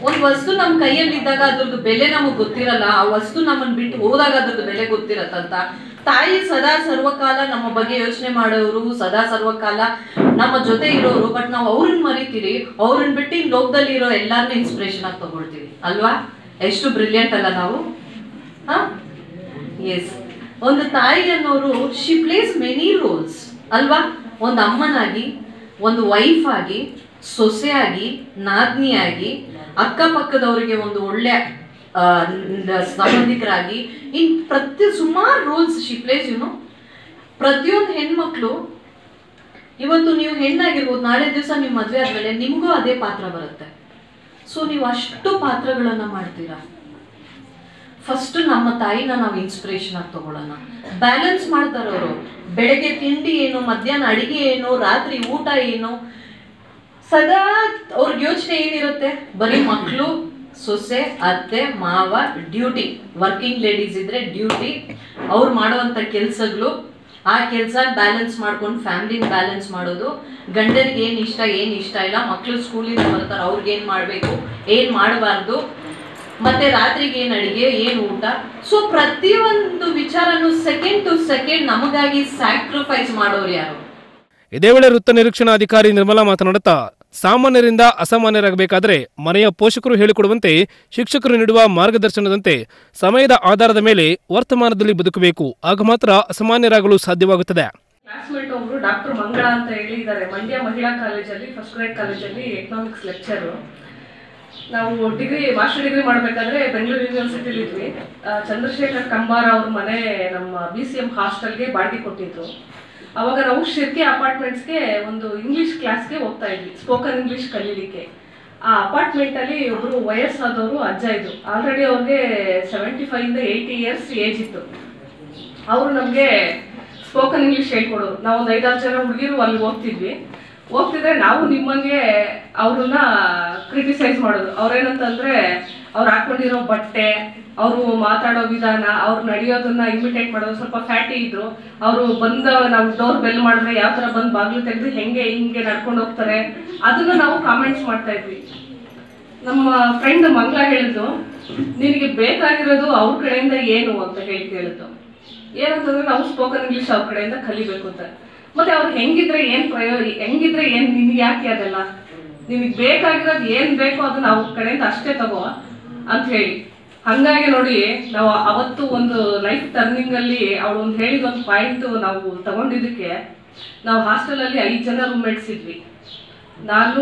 ಒಂದ್ ವಸ್ತು ನಮ್ ಕೈಯಲ್ಲಿದ್ದಾಗ ಅದ್ರದ್ದು ಬೆಲೆ ನಮಗ್ ಗೊತ್ತಿರಲ್ಲ ಆ ವಸ್ತು ನಮ್ಮನ್ ಬಿಟ್ಟು ಹೋದಾಗ ಅದ್ರದ್ದು ಬೆಲೆ ಗೊತ್ತಿರತ್ತಂತ ತಾಯಿ ಸದಾ ಸರ್ವಕಾಲ ನಮ್ಮ ಬಗ್ಗೆ ಯೋಚನೆ ಮಾಡೋರು ಸದಾ ಸರ್ವಕಾಲ ನಮ್ಮ ಜೊತೆ ಇರೋರು ಬಟ್ ನಾವು ಅವ್ರನ್ನ ಮರಿತೀರಿ ಅವ್ರನ್ನ ಬಿಟ್ಟು ಇನ್ ಲೋಕದಲ್ಲಿ ಇರೋ ಎಲ್ಲಾರನ್ನೂ ಇನ್ಸ್ಪಿರೇಷನ್ ಆಗಿ ತಗೊಳ್ತೀವಿ ಅಲ್ವಾ ಎಷ್ಟು ಬ್ರಿಲಿಯಂಟ್ ಅಲ್ಲ ನಾವು ಹಾ ಎಸ್ ಒಂದು ತಾಯಿ ಅನ್ನೋರು ಶಿ ಪ್ಲೇಸ್ ಮೆನಿ ರೋಲ್ಸ್ ಅಲ್ವಾ ಒಂದು ಅಮ್ಮನಾಗಿ ಒಂದು ವೈಫ್ ಆಗಿ ಸೊಸೆಯಾಗಿ ನಾದ್ನಿಯಾಗಿ ಅಕ್ಕಪಕ್ಕದವರಿಗೆ ಒಂದು ಒಳ್ಳೆ ಆ, ನ- ಸಂಬಂಧಿಕರಾಗಿ ಇನ್ ಪ್ರತಿ ಸುಮಾರು ರೋಲ್ಸ್ ಶಿ ಪ್ಲೇಸ್ ಯುನೋ ಪ್ರತಿಯೊಂದು ಹೆಣ್ಮಕ್ಳು ಇವತ್ತು ನೀವು ಹೆಣ್ಣಾಗಿರ್ಬೋದು ನಾಳೆ ದಿವಸ ನೀವು ಮದುವೆ ಆದ್ಮೇಲೆ ನಿಮಗೂ ಅದೇ ಪಾತ್ರ ಬರುತ್ತೆ ಸೊ ನೀವು ಅಷ್ಟು ಪಾತ್ರಗಳನ್ನ ಮಾಡ್ತೀರಾ ಫಸ್ಟ್ ನಮ್ಮ ತಾಯಿನ ನಾವು ಇನ್ಸ್ಪಿರೇಷನ್ ಆಗಿ ತಗೊಳ್ಳೋಣ ಬ್ಯಾಲೆನ್ಸ್ ಮಾಡ್ತಾರೆ ಅವರು ಬೆಳಗ್ಗೆ ತಿಂಡಿ ಏನು ಮಧ್ಯಾಹ್ನ ಅಡಿಗೆ ಏನು ರಾತ್ರಿ ಊಟ ಏನು ಸದಾ ಅವ್ರಿಗೆ ಯೋಚನೆ ಏನಿರುತ್ತೆ ಬರೀ ಮಕ್ಕಳು ಸೊಸೆ ಅತ್ತೆ ಮಾವ ಡ್ಯೂಟಿ ವರ್ಕಿಂಗ್ ಲೇಡೀಸ್ ಇದ್ರೆ ಡ್ಯೂಟಿ ಅವ್ರು ಮಾಡುವಂತ ಕೆಲ್ಸಗಳು ಆ ಕೆಲಸ ಬ್ಯಾಲೆನ್ಸ್ ಮಾಡ್ಕೊಂಡು ಫ್ಯಾಮಿಲಿನ ಬ್ಯಾಲೆನ್ಸ್ ಮಾಡೋದು ಗಂಡನಿಗೆ ಏನ್ ಇಷ್ಟ ಏನ್ ಇಷ್ಟ ಇಲ್ಲ ಮಕ್ಕಳು ಸ್ಕೂಲಿಂದ ಬರ್ತಾರೆ ಅವ್ರಿಗೆ ಏನ್ ಮಾಡ್ಬೇಕು ಏನ್ ಮಾಡಬಾರ್ದು ಮತ್ತೆ ರಾತ್ರಿಗೆ ಏನ್ ಅಡಿಗೆ ಏನ್ ಊಟ ಸೊ ಪ್ರತಿಯೊಂದು ವಿಚಾರನು ಸೆಕೆಂಡ್ ಟು ಸೆಕೆಂಡ್ ನಮಗಾಗಿ ಸ್ಯಾಕ್ರಿಫೈಸ್ ಮಾಡೋರು ಯಾರು ಇದೇ ವೇಳೆ ವೃತ್ತ ನಿರೀಕ್ಷಣಾಧಿಕಾರಿ ನಿರ್ಮಲಾ ಮಾತನಾಡುತ್ತಾ ಸಾಮಾನ್ಯರಿಂದ ಅಸಾಮಾನ್ಯರಾಗಬೇಕಾದರೆ ಮನೆಯ ಪೋಷಕರು ಹೇಳಿಕೊಡುವಂತೆ ಶಿಕ್ಷಕರು ನೀಡುವ ಮಾರ್ಗದರ್ಶನದಂತೆ ಸಮಯದ ಆಧಾರದ ಮೇಲೆ ವರ್ತಮಾನದಲ್ಲಿ ಬದುಕಬೇಕು ಆಗ ಮಾತ್ರ ಅಸಾಮಾನ್ಯರಾಗಲು ಸಾಧ್ಯವಾಗುತ್ತದೆ ಕ್ಲಾಸ್ಮೇಟ್ ಒಬ್ರು ಡಾಕ್ಟರ್ ಮಂಗಳ ಅಂತ ಹೇಳಿ ಇದ್ದಾರೆ ಮಂಡ್ಯ ಮಹಿಳಾ ಕಾಲೇಜಲ್ಲಿ ಫಸ್ಟ್ ಗ್ರೇಡ್ ಕಾಲೇಜಲ್ಲಿ ಎಕನಾಮಿಕ್ಸ್ ಲೆಕ್ಚರು ನಾವು ಡಿಗ್ರಿ ಮಾಸ್ಟರ್ ಡಿಗ್ರಿ ಮಾಡಬೇಕಾದ್ರೆ ಬೆಂಗಳೂರು ಯೂನಿವರ್ಸಿಟಿಲಿ ಇದ್ವಿ ಆ, ಚಂದ್ರಶೇಖರ್ ಕಂಬಾರ ಅವ್ರ ಮನೆ ನಮ್ಮ ಬಿ ಸಿ ಎಂ ಹಾಸ್ಟೆಲ್ಗೆ ಬಾಡಿಗೆ ಕೊಟ್ಟಿದ್ರು ಅವಾಗ ನಾವು ಶಿರ್ಕೆ ಅಪಾರ್ಟ್ಮೆಂಟ್ಸ್ಗೆ ಒಂದು ಇಂಗ್ಲಿಷ್ ಕ್ಲಾಸ್ಗೆ ಹೋಗ್ತಾ ಇದ್ವಿ ಸ್ಪೋಕನ್ ಇಂಗ್ಲಿಷ್ ಕಲೀಲಿಕ್ಕೆ ಆ ಅಪಾರ್ಟ್ಮೆಂಟ್ ಅಲ್ಲಿ ಒಬ್ರು ವಯಸ್ಸಾದವರು ಅಜ್ಜ ಇದ್ರು ಆಲ್ರೆಡಿ ಅವ್ರಿಗೆ ಸೆವೆಂಟಿ ಫೈವ್ ಇಂದ ಏಯ್ಟಿ ಇಯರ್ಸ್ ಏಜ್ ಇತ್ತು ಅವರು ನಮಗೆ ಸ್ಪೋಕನ್ ಇಂಗ್ಲಿಷ್ ಹೇಳ್ಕೊಡೋರು ನಾವು ಒಂದು ಐದಾರು ಜನ ಹುಡುಗಿರು ಅಲ್ಲಿ ಹೋಗ್ತಿದ್ವಿ ಹೋಗ್ತಿದ್ರೆ ನಾವು ನಿಮ್ಮಂಗೆ ಅವ್ರನ್ನ ಕ್ರಿಟಿಸೈಸ್ ಮಾಡೋದು ಅವ್ರೇನಂತಂದ್ರೆ ಅವ್ರು ಹಾಕೊಂಡಿರೋ ಬಟ್ಟೆ ಅವರು ಮಾತಾಡೋ ವಿಧಾನ ಅವ್ರು ನಡೆಯೋದನ್ನ ಇಮಿಟೇಟ್ ಮಾಡೋದು ಸ್ವಲ್ಪ ಫ್ಯಾಟಿ ಇದ್ರು ಅವರು ಬಂದ ನಾವು ಡೋರ್ ಬೆಲ್ ಮಾಡಿದ್ರೆ ಯಾವ ತರ ಬಂದು ಬಾಗಿಲು ತೆಗೆದು ಹೆಂಗೆ ಹಿಂಗೆ ನಡ್ಕೊಂಡು ಹೋಗ್ತಾರೆ ಅದನ್ನ ನಾವು ಕಾಮೆಂಟ್ಸ್ ಮಾಡ್ತಾ ಇದ್ವಿ ನಮ್ಮ ಫ್ರೆಂಡ್ ಮಂಗಳ ಹೇಳಿದ್ದು ನಿನಗೆ ಬೇಕಾಗಿರೋದು ಅವ್ರ ಕಡೆಯಿಂದ ಏನು ಅಂತ ಹೇಳಿ ಕೇಳಿದ್ದು ಏನಂತಂದ್ರೆ ನಾವು ಸ್ಪೋಕನ್ ಇಂಗ್ಲಿಷ್ ಅವ್ರ ಕಡೆಯಿಂದ ಕಲಿಬೇಕು ಅಂತ ಮತ್ತೆ ಅವ್ರು ಹೆಂಗಿದ್ರೆ ಏನ್ ಪ್ರಯೋಜನ ಹೆಂಗಿದ್ರೆ ಏನ್ ನಿನ್ಗೆ ಯಾಕೆ ಅದೆಲ್ಲ ನಿನಗೆ ಬೇಕಾಗಿರೋದು ಏನ್ ಬೇಕೋ ಅದನ್ನ ಅವ್ರ ಕಡೆಯಿಂದ ಅಷ್ಟೇ ತಗೋ ಅಂತ ಹೇಳಿ ಹಂಗಾಗಿ ನೋಡಿ ನಾವು ಅವತ್ತು ಒಂದು ಲೈಫ್ ಟರ್ನಿಂಗ್ ಅಲ್ಲಿ ಅವಳು ಒಂದು ಹೇಳಿದ ಒಂದು ಪಾಯಿಂಟ್ ನಾವು ತಗೊಂಡಿದ್ದಕ್ಕೆ ನಾವು ಹಾಸ್ಟೆಲ್ ಅಲ್ಲಿ ಐದು ಜನ ರೂಮ್ಮೇಟ್ಸ್ ಇದ್ವಿ ನಾನು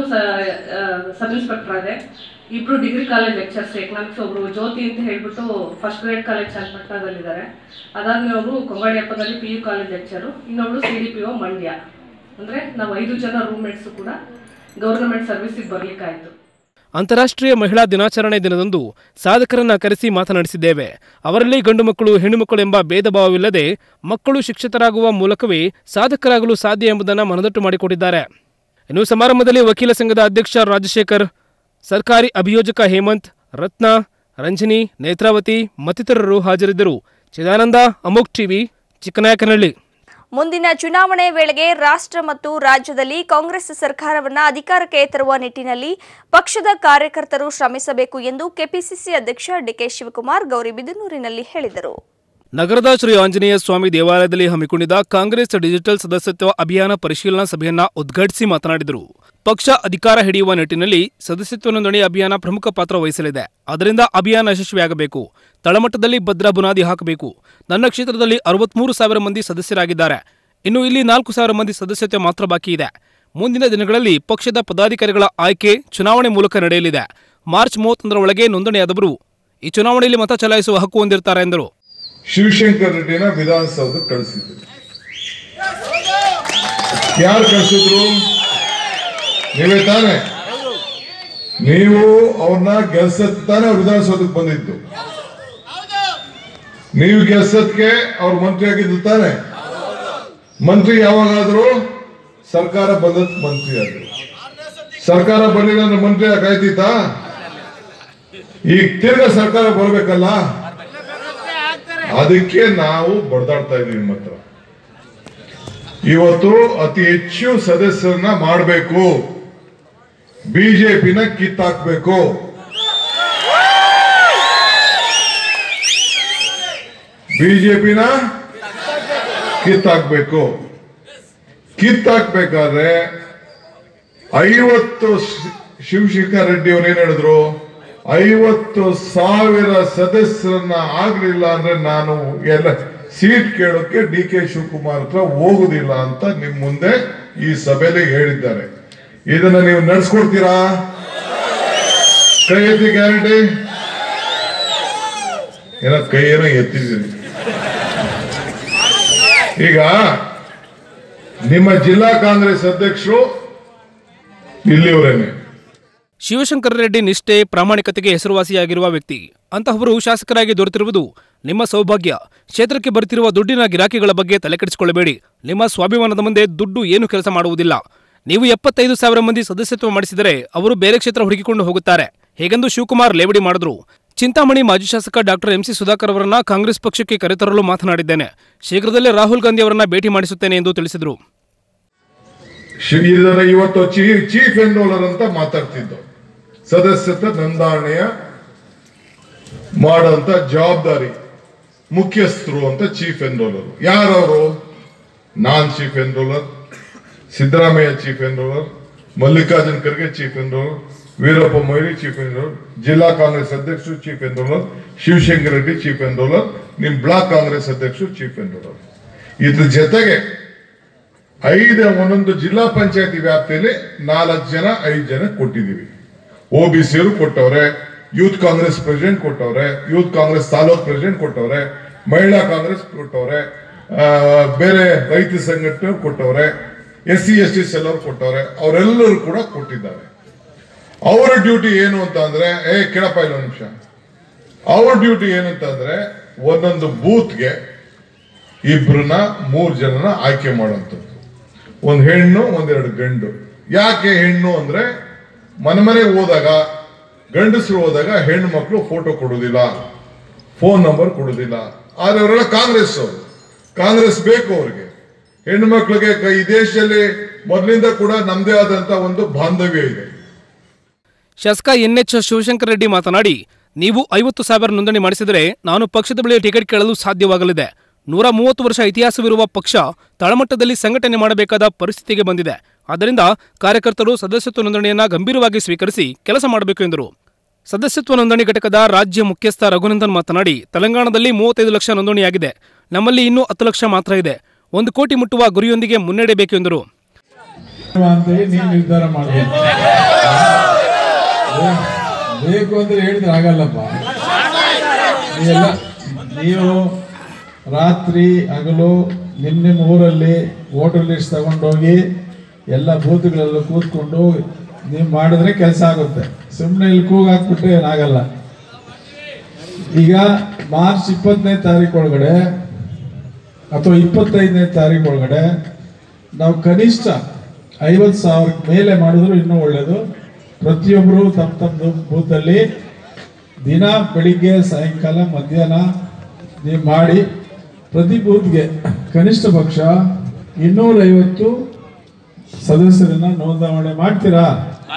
ಸಬ್ ಇನ್ಸ್ಪೆಕ್ಟರ್ ಆದೆ ಇಬ್ರು ಡಿಗ್ರಿ ಕಾಲೇಜ್ ಲೆಕ್ಚರ್ಸ್ ಎಕನಾಮಿಕ್ಸ್ ಒಬ್ರು ಜ್ಯೋತಿ ಅಂತ ಹೇಳ್ಬಿಟ್ಟು ಫಸ್ಟ್ ಗ್ರೇಡ್ ಕಾಲೇಜ್ ಚನ್ನಪಟ್ಟಣದಲ್ಲಿದ್ದಾರೆ ಅದಾದ್ಮೇಲೆ ಅವರು ಕೊಂಗಾಡಿಯಪ್ಪದಲ್ಲಿ ಪಿ ಯು ಕಾಲೇಜ್ ಲೆಕ್ಚರು ಇನ್ನೊಬ್ರು C D P O Mandya ಅಂದ್ರೆ ನಾವು ಐದು ಜನ ರೂಮ್ಮೇಟ್ಸು ಕೂಡ ಗೌರ್ನಮೆಂಟ್ ಸರ್ವಿಸಿಗೆ ಬರ್ಲಿಕ್ಕಾಯ್ತು ಅಂತಾರಾಷ್ಟ್ರೀಯ ಮಹಿಳಾ ದಿನಾಚರಣೆ ದಿನದಂದು ಸಾಧಕರನ್ನ ಕರೆಸಿ ಮಾತನಾಡಿಸಿದ್ದೇವೆ ಅವರಲ್ಲಿ ಗಂಡು ಮಕ್ಕಳು ಹೆಣ್ಣು ಮಕ್ಕಳು ಎಂಬ ಭೇದ ಭಾವವಿಲ್ಲದೆ ಮಕ್ಕಳು ಶಿಕ್ಷಿತರಾಗುವ ಮೂಲಕವೇ ಸಾಧಕರಾಗಲು ಸಾಧ್ಯ ಎಂಬುದನ್ನು ಮನದಟ್ಟು ಮಾಡಿಕೊಟ್ಟಿದ್ದಾರೆ ಇನ್ನು ಸಮಾರಂಭದಲ್ಲಿ ವಕೀಲ ಸಂಘದ ಅಧ್ಯಕ್ಷ ರಾಜಶೇಖರ್ ಸರ್ಕಾರಿ ಅಭಿಯೋಜಕ ಹೇಮಂತ್ ರತ್ನ ರಂಜನಿ ನೇತ್ರಾವತಿ ಮತ್ತಿತರರು ಹಾಜರಿದ್ದರು ಚಿದಾನಂದ ಅಮೋಕ್ ಟಿವಿ ಚಿಕ್ಕನಾಯಕನಹಳ್ಳಿ ಮುಂದಿನ ಚುನಾವಣೆ ವೇಳೆಗೆ ರಾಷ್ಟ್ರ ಮತ್ತು ರಾಜ್ಯದಲ್ಲಿ ಕಾಂಗ್ರೆಸ್ ಸರ್ಕಾರವನ್ನ ಅಧಿಕಾರಕ್ಕೆ ತರುವ ನಿಟ್ಟಿನಲ್ಲಿ ಪಕ್ಷದ ಕಾರ್ಯಕರ್ತರು ಶ್ರಮಿಸಬೇಕು ಎಂದು ಕೆಪಿಸಿಸಿ ಅಧ್ಯಕ್ಷ ಡಿಕೆ ಶಿವಕುಮಾರ್ ಗೌರಿಬಿದನೂರಿನಲ್ಲಿ ಹೇಳಿದರು ನಗರದ ಶ್ರೀ ಆಂಜನೇಯ ಸ್ವಾಮಿ ದೇವಾಲಯದಲ್ಲಿ ಹಮ್ಮಿಕೊಂಡಿದ್ದ ಕಾಂಗ್ರೆಸ್ ಡಿಜಿಟಲ್ ಸದಸ್ಯತ್ವ ಅಭಿಯಾನ ಪರಿಶೀಲನಾ ಸಭೆಯನ್ನ ಉದ್ಘಾಟಿಸಿ ಮಾತನಾಡಿದರು ಪಕ್ಷ ಅಧಿಕಾರ ಹಿಡಿಯುವ ನಿಟ್ಟಿನಲ್ಲಿ ಸದಸ್ಯತ್ವ ನೋಂದಣಿ ಅಭಿಯಾನ ಪ್ರಮುಖ ಪಾತ್ರ ವಹಿಸಲಿದೆ ಅದರಿಂದ ಅಭಿಯಾನ ಯಶಸ್ವಿಯಾಗಬೇಕು ತಳಮಟ್ಟದಲ್ಲಿ ಭದ್ರ ಬುನಾದಿ ಹಾಕಬೇಕು ನನ್ನ ಕ್ಷೇತ್ರದಲ್ಲಿ ಅರವತ್ಮೂರು ಸಾವಿರ ಮಂದಿ ಸದಸ್ಯರಾಗಿದ್ದಾರೆ ಇನ್ನು ಇಲ್ಲಿ ನಾಲ್ಕು ಸಾವಿರ ಮಂದಿ ಸದಸ್ಯತ್ವ ಮಾತ್ರ ಬಾಕಿ ಇದೆ ಮುಂದಿನ ದಿನಗಳಲ್ಲಿ ಪಕ್ಷದ ಪದಾಧಿಕಾರಿಗಳ ಆಯ್ಕೆ ಚುನಾವಣೆ ಮೂಲಕ ನಡೆಯಲಿದೆ ಮಾರ್ಚ್ ಮೂವತ್ತೊಂದರ ಒಳಗೆ ನೋಂದಣಿಯಾದವರು ಈ ಚುನಾವಣೆಯಲ್ಲಿ ಮತ ಚಲಾಯಿಸುವ ಹಕ್ಕು ಹೊಂದಿರುತ್ತಾರೆ ಎಂದರು ಶಿವಶಂಕರ್ ರೆಡ್ಡಿನ ವಿಧಾನಸೌಧಕ್ಕೆ ಕಳಿಸಿದ್ರು ಯಾರು ಕಳಿಸಿದ್ರು ನೀವೇ ತಾನೆ ನೀವು ಅವ್ರನ್ನ ಗೆಲ್ಸತ್ ತಾನೆ ಅವ್ರು ವಿಧಾನಸೌಧಕ್ಕೆ ಬಂದಿದ್ದು ನೀವು ಗೆಲ್ಸತ್ಗೆ ಅವ್ರ ಮಂತ್ರಿ ಆಗಿದ್ದು ತಾನೆ ಮಂತ್ರಿ ಯಾವಾಗಾದ್ರು ಸರ್ಕಾರ ಬಂದದ್ ಮಂತ್ರಿ ಆದ್ರು ಸರ್ಕಾರ ಬರಲಿಲ್ಲ ಅಂದ್ರೆ ಮಂತ್ರಿ ಆಗಾಯ್ತಿತ್ತಾ ಈಗ ತಿರ್ಗಾ ಸರ್ಕಾರ ಬರ್ಬೇಕಲ್ಲ ಅದಕ್ಕೆ ನಾವು ಬಡದಾಡ್ತಾ ಇದೀವಿ ನಿಮ್ಮ ಹತ್ರ ಇವತ್ತು ಅತಿ ಹೆಚ್ಚು ಸದಸ್ಯರನ್ನ ಮಾಡಬೇಕು ಬಿಜೆಪಿನ ಕಿತ್ತಾಕ್ಬೇಕು ಬಿಜೆಪಿನ ಕಿತ್ತಾಕ್ಬೇಕು ಕಿತ್ತಾಕ್ಬೇಕಾದ್ರೆ ಐವತ್ತು ಶ್- ಶಿವಶೇಖರ್ ರೆಡ್ಡಿ ಅವ್ರು ಏನ್ ಹೇಳಿದ್ರು ಐವತ್ತು ಸಾವಿರ ಸದಸ್ಯರನ್ನ ಆಗ್ಲಿಲ್ಲ ಅಂದ್ರೆ ನಾನು ಎಲ್ಲ ಸೀಟ್ ಕೇಳೋಕೆ ಡಿ ಕೆ ಶಿವಕುಮಾರ್ ಹತ್ರ ಹೋಗುದಿಲ್ಲ ಅಂತ ನಿಮ್ ಮುಂದೆ ಈ ಸಭೆಯಲ್ಲಿ ಹೇಳಿದ್ದಾರೆ ಇದನ್ನ ನೀವು ನಡೆಸ್ಕೊಡ್ತೀರಾ ಕೈ ಎತ್ತಿ ಗ್ಯಾರಂಟಿ ಏನೋ ಕೈ ಏನೋ ಎತ್ತಿದ್ದೀರಿ ಈಗ ನಿಮ್ಮ ಜಿಲ್ಲಾ ಕಾಂಗ್ರೆಸ್ ಅಧ್ಯಕ್ಷರು ಇಲ್ಲಿಯವರೇನೆ ಶಿವಶಂಕರ ರೆಡ್ಡಿ ನಿಷ್ಠೆ ಪ್ರಾಮಾಣಿಕತೆಗೆ ಹೆಸರುವಾಸಿಯಾಗಿರುವ ವ್ಯಕ್ತಿ ಅಂತಹವರು ಶಾಸಕರಾಗಿ ದೊರೆತಿರುವುದು ನಿಮ್ಮ ಸೌಭಾಗ್ಯ ಕ್ಷೇತ್ರಕ್ಕೆ ಬರುತ್ತಿರುವ ದುಡ್ಡಿನ ಗಿರಾಕಿಗಳ ಬಗ್ಗೆ ತಲೆಕೆಡಿಸಿಕೊಳ್ಳಬೇಡಿ ನಿಮ್ಮ ಸ್ವಾಭಿಮಾನದ ಮುಂದೆ ದುಡ್ಡು ಏನು ಕೆಲಸ ಮಾಡುವುದಿಲ್ಲ ನೀವು ಎಪ್ಪತ್ತೈದು ಸಾವಿರ ಮಂದಿ ಸದಸ್ಯತ್ವ ಮಾಡಿಸಿದರೆ ಅವರು ಬೇರೆ ಕ್ಷೇತ್ರ ಹುಡುಕಿಕೊಂಡು ಹೋಗುತ್ತಾರೆ ಹೇಗೆಂದು ಶಿವಕುಮಾರ್ ಲೇವಡಿ ಮಾಡಿದ್ರು ಚಿಂತಾಮಣಿ ಮಾಜಿ ಶಾಸಕ ಡಾಕ್ಟರ್ ಎಂಸಿ ಸುಧಾಕರ್ ಅವರನ್ನ ಕಾಂಗ್ರೆಸ್ ಪಕ್ಷಕ್ಕೆ ಕರೆತರಲು ಮಾತನಾಡಿದ್ದೇನೆ ಶೀಘ್ರದಲ್ಲೇ ರಾಹುಲ್ ಗಾಂಧಿ ಅವರನ್ನ ಭೇಟಿ ಮಾಡಿಸುತ್ತೇನೆ ಎಂದು ತಿಳಿಸಿದರು ಶಿ- ಇದನ್ನ ಇವತ್ತು ಚೀಫ್ ಚೀಫ್ ಎನ್ರೋಲರ್ ಅಂತ ಮಾತಾಡ್ತಿದ್ದು ಸದಸ್ಯತ್ವ ನೋಂದಣಿಯ ಮಾಡೋಂತ ಜವಾಬ್ದಾರಿ ಮುಖ್ಯಸ್ಥರು ಅಂತ ಚೀಫ್ ಎನ್ರೋಲರ್ ಯಾರವರು ನಾನ್ chief enroller Siddaramaiah chief enroller Mallikarjun Kharge chief enroller Veerappa Moily chief enroller ಜಿಲ್ಲಾ ಕಾಂಗ್ರೆಸ್ ಅಧ್ಯಕ್ಷರು chief enroller Shivashankar Reddy chief enroller ನಿಮ್ ಬ್ಲಾಕ್ ಕಾಂಗ್ರೆಸ್ ಅಧ್ಯಕ್ಷರು ಚೀಫ್ ಎನ್ರೋಲರ್ ಇದ್ರ ಜೊತೆಗೆ ಐದು ಒಂದೊಂದು ಜಿಲ್ಲಾ ಪಂಚಾಯತಿ ವ್ಯಾಪ್ತಿಯಲ್ಲಿ ನಾಲ್ಕು ಜನ ಐದು ಜನ ಕೊಟ್ಟಿದ್ದೀವಿ ಒ ಬಿ ಸಿಯವರು ಕೊಟ್ಟವ್ರೆ ಯೂತ್ ಕಾಂಗ್ರೆಸ್ ಪ್ರೆಸಿಡೆಂಟ್ ಕೊಟ್ಟವ್ರೆ ಯೂತ್ ಕಾಂಗ್ರೆಸ್ ತಾಲೂಕ್ ಪ್ರೆಸಿಡೆಂಟ್ ಕೊಟ್ಟವ್ರೆ ಮಹಿಳಾ ಕಾಂಗ್ರೆಸ್ ಕೊಟ್ಟವ್ರೆ ಆ, ಬೇರೆ ರೈತ ಸಂಘಟನೆ ಕೊಟ್ಟವ್ರೆ ಎಸ್ ಸಿ ಎಸ್ ಟಿ ಎಲ್ಲರೂ ಕೊಟ್ಟವ್ರೆ ಅವರೆಲ್ಲರೂ ಕೂಡ ಕೊಟ್ಟಿದ್ದಾರೆ ಅವರ ಡ್ಯೂಟಿ ಏನು ಅಂತ ಅಂದ್ರೆ ಏ ಕೇಳಪ್ಪ ಇಲ್ಲ ನಿಮಿಷ ಅವ್ರ ಡ್ಯೂಟಿ ಏನಂತ ಅಂದ್ರೆ ಒಂದೊಂದು ಬೂತ್ಗೆ ಇಬ್ರನ್ನ ಮೂರ್ ಜನನ ಆಯ್ಕೆ ಮಾಡೋಂಥದ್ದು ಒಂದ್ ಹೆಣ್ಣು ಒಂದೆರಡು ಗಂಡು ಯಾಕೆ ಹೆಣ್ಣು ಅಂದ್ರೆ ಮನೆ ಮನೆಗೆ ಹೋದಾಗ ಗಂಡಸರು ಹೋದಾಗ ಹೆಣ್ಣು ಮಕ್ಕಳು ಫೋಟೋ ಕೊಡುದಿಲ್ಲ ಫೋನ್ ನಂಬರ್ ಕೊಡುದಿಲ್ಲ ಆದ್ರೆ ಅವರೆಲ್ಲ ಕಾಂಗ್ರೆಸ್ ಅವರು ಕಾಂಗ್ರೆಸ್ ಬೇಕು ಅವ್ರಿಗೆ ಹೆಣ್ಣು ಮಕ್ಕಳಿಗೆ ಈ ದೇಶದಲ್ಲಿ ಮೊದಲಿಂದ ಕೂಡ ನಮ್ದೇ ಆದಂತ ಒಂದು ಬಾಂಧವ್ಯ ಇದೆ ಶಾಸಕ ಎನ್ಎಚ್ ಶಿವಶಂಕರ ರೆಡ್ಡಿ ಮಾತನಾಡಿ ನೀವು ಐವತ್ತು ಸಾವಿರ ನೋಂದಣಿ ಮಾಡಿಸಿದರೆ ನಾನು ಪಕ್ಷದ ಬಳಿ ಟಿಕೆಟ್ ಕೇಳಲು ಸಾಧ್ಯವಾಗಲಿದೆ ನೂರ ಮೂವತ್ತು ವರ್ಷ ಇತಿಹಾಸವಿರುವ ಪಕ್ಷ ತಳಮಟ್ಟದಲ್ಲಿ ಸಂಘಟನೆ ಮಾಡಬೇಕಾದ ಪರಿಸ್ಥಿತಿಗೆ ಬಂದಿದೆ ಆದ್ದರಿಂದ ಕಾರ್ಯಕರ್ತರು ಸದಸ್ಯತ್ವ ನೋಂದಣಿಯನ್ನ ಗಂಭೀರವಾಗಿ ಸ್ವೀಕರಿಸಿ ಕೆಲಸ ಮಾಡಬೇಕು ಎಂದರು ಸದಸ್ಯತ್ವ ನೋಂದಣಿ ಘಟಕದ ರಾಜ್ಯ ಮುಖ್ಯಸ್ಥ ರಘುನಂದನ್ ಮಾತನಾಡಿ ತೆಲಂಗಾಣದಲ್ಲಿ ಮೂವತ್ತೈದು ಲಕ್ಷ ನೋಂದಣಿಯಾಗಿದೆ ನಮ್ಮಲ್ಲಿ ಇನ್ನೂ ಹತ್ತು ಲಕ್ಷ ಮಾತ್ರ ಇದೆ ಒಂದು ಕೋಟಿ ಮುಟ್ಟುವ ಗುರಿಯೊಂದಿಗೆ ಮುನ್ನಡೆಯಬೇಕು ಎಂದರು ಅಂತೇಳಿ ನೀವು ನಿರ್ಧಾರ ಮಾಡಬೇಕು ಬೇಕು ಅಂದ್ರೆ ಹೇಳಿದ್ರೆ ಆಗಲ್ಲಪ್ಪ ನೀವೆಲ್ಲ ನೀವು ರಾತ್ರಿ ಹಗಲು ನಿಮ್ಮ ನಿಮ್ಮ ಊರಲ್ಲಿ ವೋಟರ್ ಲಿಸ್ಟ್ ತಗೊಂಡೋಗಿ ಎಲ್ಲ ಬೂತ್ಗಳಲ್ಲೂ ಕೂತ್ಕೊಂಡು ನೀವು ಮಾಡಿದ್ರೆ ಕೆಲಸ ಆಗುತ್ತೆ ಸುಮ್ಮನೆ ಇಲ್ಲಿ ಕೂಗ್ ಹಾಕ್ಬಿಟ್ರೆ ಏನಾಗಲ್ಲ ಈಗ ಮಾರ್ಚ್ ಇಪ್ಪತ್ತನೇ ತಾರೀಕು ಒಳಗಡೆ ಅಥವಾ ಇಪ್ಪತ್ತೈದನೇ ತಾರೀಕು ಒಳಗಡೆ ನಾವು ಕನಿಷ್ಠ ಐವತ್ತು ಸಾವಿರ ಮೇಲೆ ಮಾಡಿದ್ರು ಇನ್ನೂ ಒಳ್ಳೆಯದು ಪ್ರತಿಯೊಬ್ಬರು ತಮ್ಮ ತಮ್ಮದು ಬೂತಲ್ಲಿ ದಿನ ಬೆಳಿಗ್ಗೆ ಸಾಯಂಕಾಲ ಮಧ್ಯಾಹ್ನ ನೀವು ಮಾಡಿ ಪ್ರತಿ ಬೂತ್ಗೆ ಕನಿಷ್ಠ ಪಕ್ಷ ಇನ್ನೂರೈವತ್ತು ಸದಸ್ಯರನ್ನ ನೋಂದಾವಣೆ ಮಾಡ್ತೀರಾ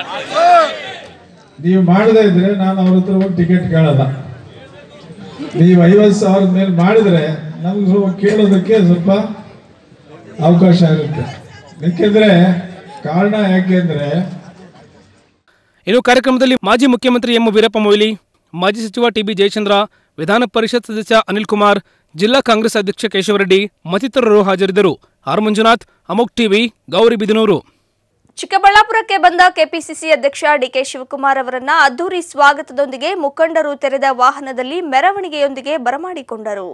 ನೀವು ಮಾಡದೇ ಇದ್ರೆ ನಾನು ಅವ್ರ ಹತ್ರ ಹೋಗಿ ಟಿಕೆಟ್ ಕೇಳಲ್ಲ ನೀವು ಐವತ್ತು ಸಾವಿರದ ಮೇಲೆ ಮಾಡಿದ್ರೆ ನಮ್ಗೆ ಸ್ವಲ್ಪ ಕೇಳೋದಕ್ಕೆ ಸ್ವಲ್ಪ ಅವಕಾಶ ಇರುತ್ತೆ ಯಾಕೆಂದ್ರೆ ಕಾರಣ ಯಾಕೆಂದ್ರೆ ಇನ್ನು ಕಾರ್ಯಕ್ರಮದಲ್ಲಿ ಮಾಜಿ ಮುಖ್ಯಮಂತ್ರಿ ಎಂ ವೀರಪ್ಪ ಮೊಯ್ಲಿ ಮಾಜಿ ಸಚಿವ ಟಿಬಿ ಜಯಚಂದ್ರ ವಿಧಾನ ಪರಿಷತ್ ಸದಸ್ಯ ಅನಿಲ್ ಕುಮಾರ್ ಜಿಲ್ಲಾ ಕಾಂಗ್ರೆಸ್ ಅಧ್ಯಕ್ಷ ಕೇಶವರೆಡ್ಡಿ ಮತ್ತಿತರರು ಹಾಜರಿದ್ದರು ಆರ್ ಮಂಜುನಾಥ್ ಅಮೋಕ್ ಟಿವಿ ಗೌರಿಬಿದನೂರು ಚಿಕ್ಕಬಳ್ಳಾಪುರಕ್ಕೆ ಬಂದ ಕೆಪಿಸಿಸಿ ಅಧ್ಯಕ್ಷ ಡಿಕೆ ಶಿವಕುಮಾರ್ ಅವರನ್ನ ಅದ್ದೂರಿ ಸ್ವಾಗತದೊಂದಿಗೆ ಮುಖಂಡರು ತೆರೆದ ವಾಹನದಲ್ಲಿ ಮೆರವಣಿಗೆಯೊಂದಿಗೆ ಬರಮಾಡಿಕೊಂಡರು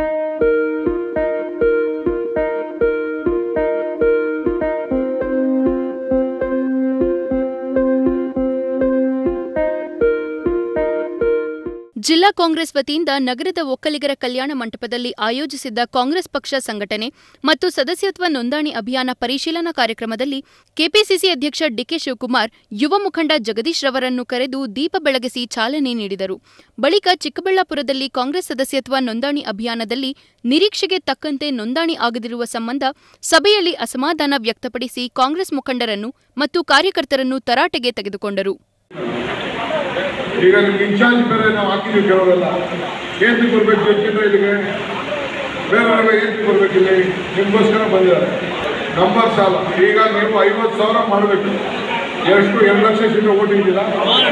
ಜಿಲ್ಲಾ ಕಾಂಗ್ರೆಸ್ ವತಿಯಿಂದ ನಗರದ ಒಕ್ಕಲಿಗರ ಕಲ್ಯಾಣ ಮಂಟಪದಲ್ಲಿ ಆಯೋಜಿಸಿದ್ದ ಕಾಂಗ್ರೆಸ್ ಪಕ್ಷ ಸಂಘಟನೆ ಮತ್ತು ಸದಸ್ಯತ್ವ ನೋಂದಣಿ ಅಭಿಯಾನ ಪರಿಶೀಲನಾ ಕಾರ್ಯಕ್ರಮದಲ್ಲಿ ಕೆಪಿಸಿಸಿ ಅಧ್ಯಕ್ಷ ಡಿಕೆ ಶಿವಕುಮಾರ್ ಯುವ ಮುಖಂಡ ಜಗದೀಶ್ ರವರನ್ನು ಕರೆದು ದೀಪ ಬೆಳಗಿಸಿ ಚಾಲನೆ ನೀಡಿದರು ಬಳಿಕ ಚಿಕ್ಕಬಳ್ಳಾಪುರದಲ್ಲಿ ಕಾಂಗ್ರೆಸ್ ಸದಸ್ಯತ್ವ ನೋಂದಣಿ ಅಭಿಯಾನದಲ್ಲಿ ನಿರೀಕ್ಷೆಗೆ ತಕ್ಕಂತೆ ನೋಂದಣಿ ಆಗದಿರುವ ಸಂಬಂಧ ಸಭೆಯಲ್ಲಿ ಅಸಮಾಧಾನ ವ್ಯಕ್ತಪಡಿಸಿ ಕಾಂಗ್ರೆಸ್ ಮುಖಂಡರನ್ನು ಮತ್ತು ಕಾರ್ಯಕರ್ತರನ್ನು ತರಾಟೆಗೆ ತೆಗೆದುಕೊಂಡರು ಈಗ ನಿಮ್ಗೆ ಇನ್ಚಾರ್ಜ್ ಬೇರೆ ನಾವು ಹಾಕಿದ್ವಿ ಕೆಲವರೆಲ್ಲ ಕೇಂದ್ರಕ್ಕೆ ಬರ್ಬೇಕು ಯಾಕೆಂದ್ರೆ ಇಲ್ಲಿಗೆ ಬೇರೆಯವರೆಲ್ಲ ಏನ್ ಬರ್ಬೇಕಿಲ್ಲ ನಿಮ್ಗೋಸ್ಕರ ಬಂದಿದ್ದಾರೆ ನಂಬರ್ ಸಾಲ ಈಗ ನೀವು ಐವತ್ತು ಸಾವಿರ ಮಾಡಬೇಕು ಎಷ್ಟು ಎರಡು ಲಕ್ಷ ಸೀಟ್ ಓಟಿದ್ದೀರಾ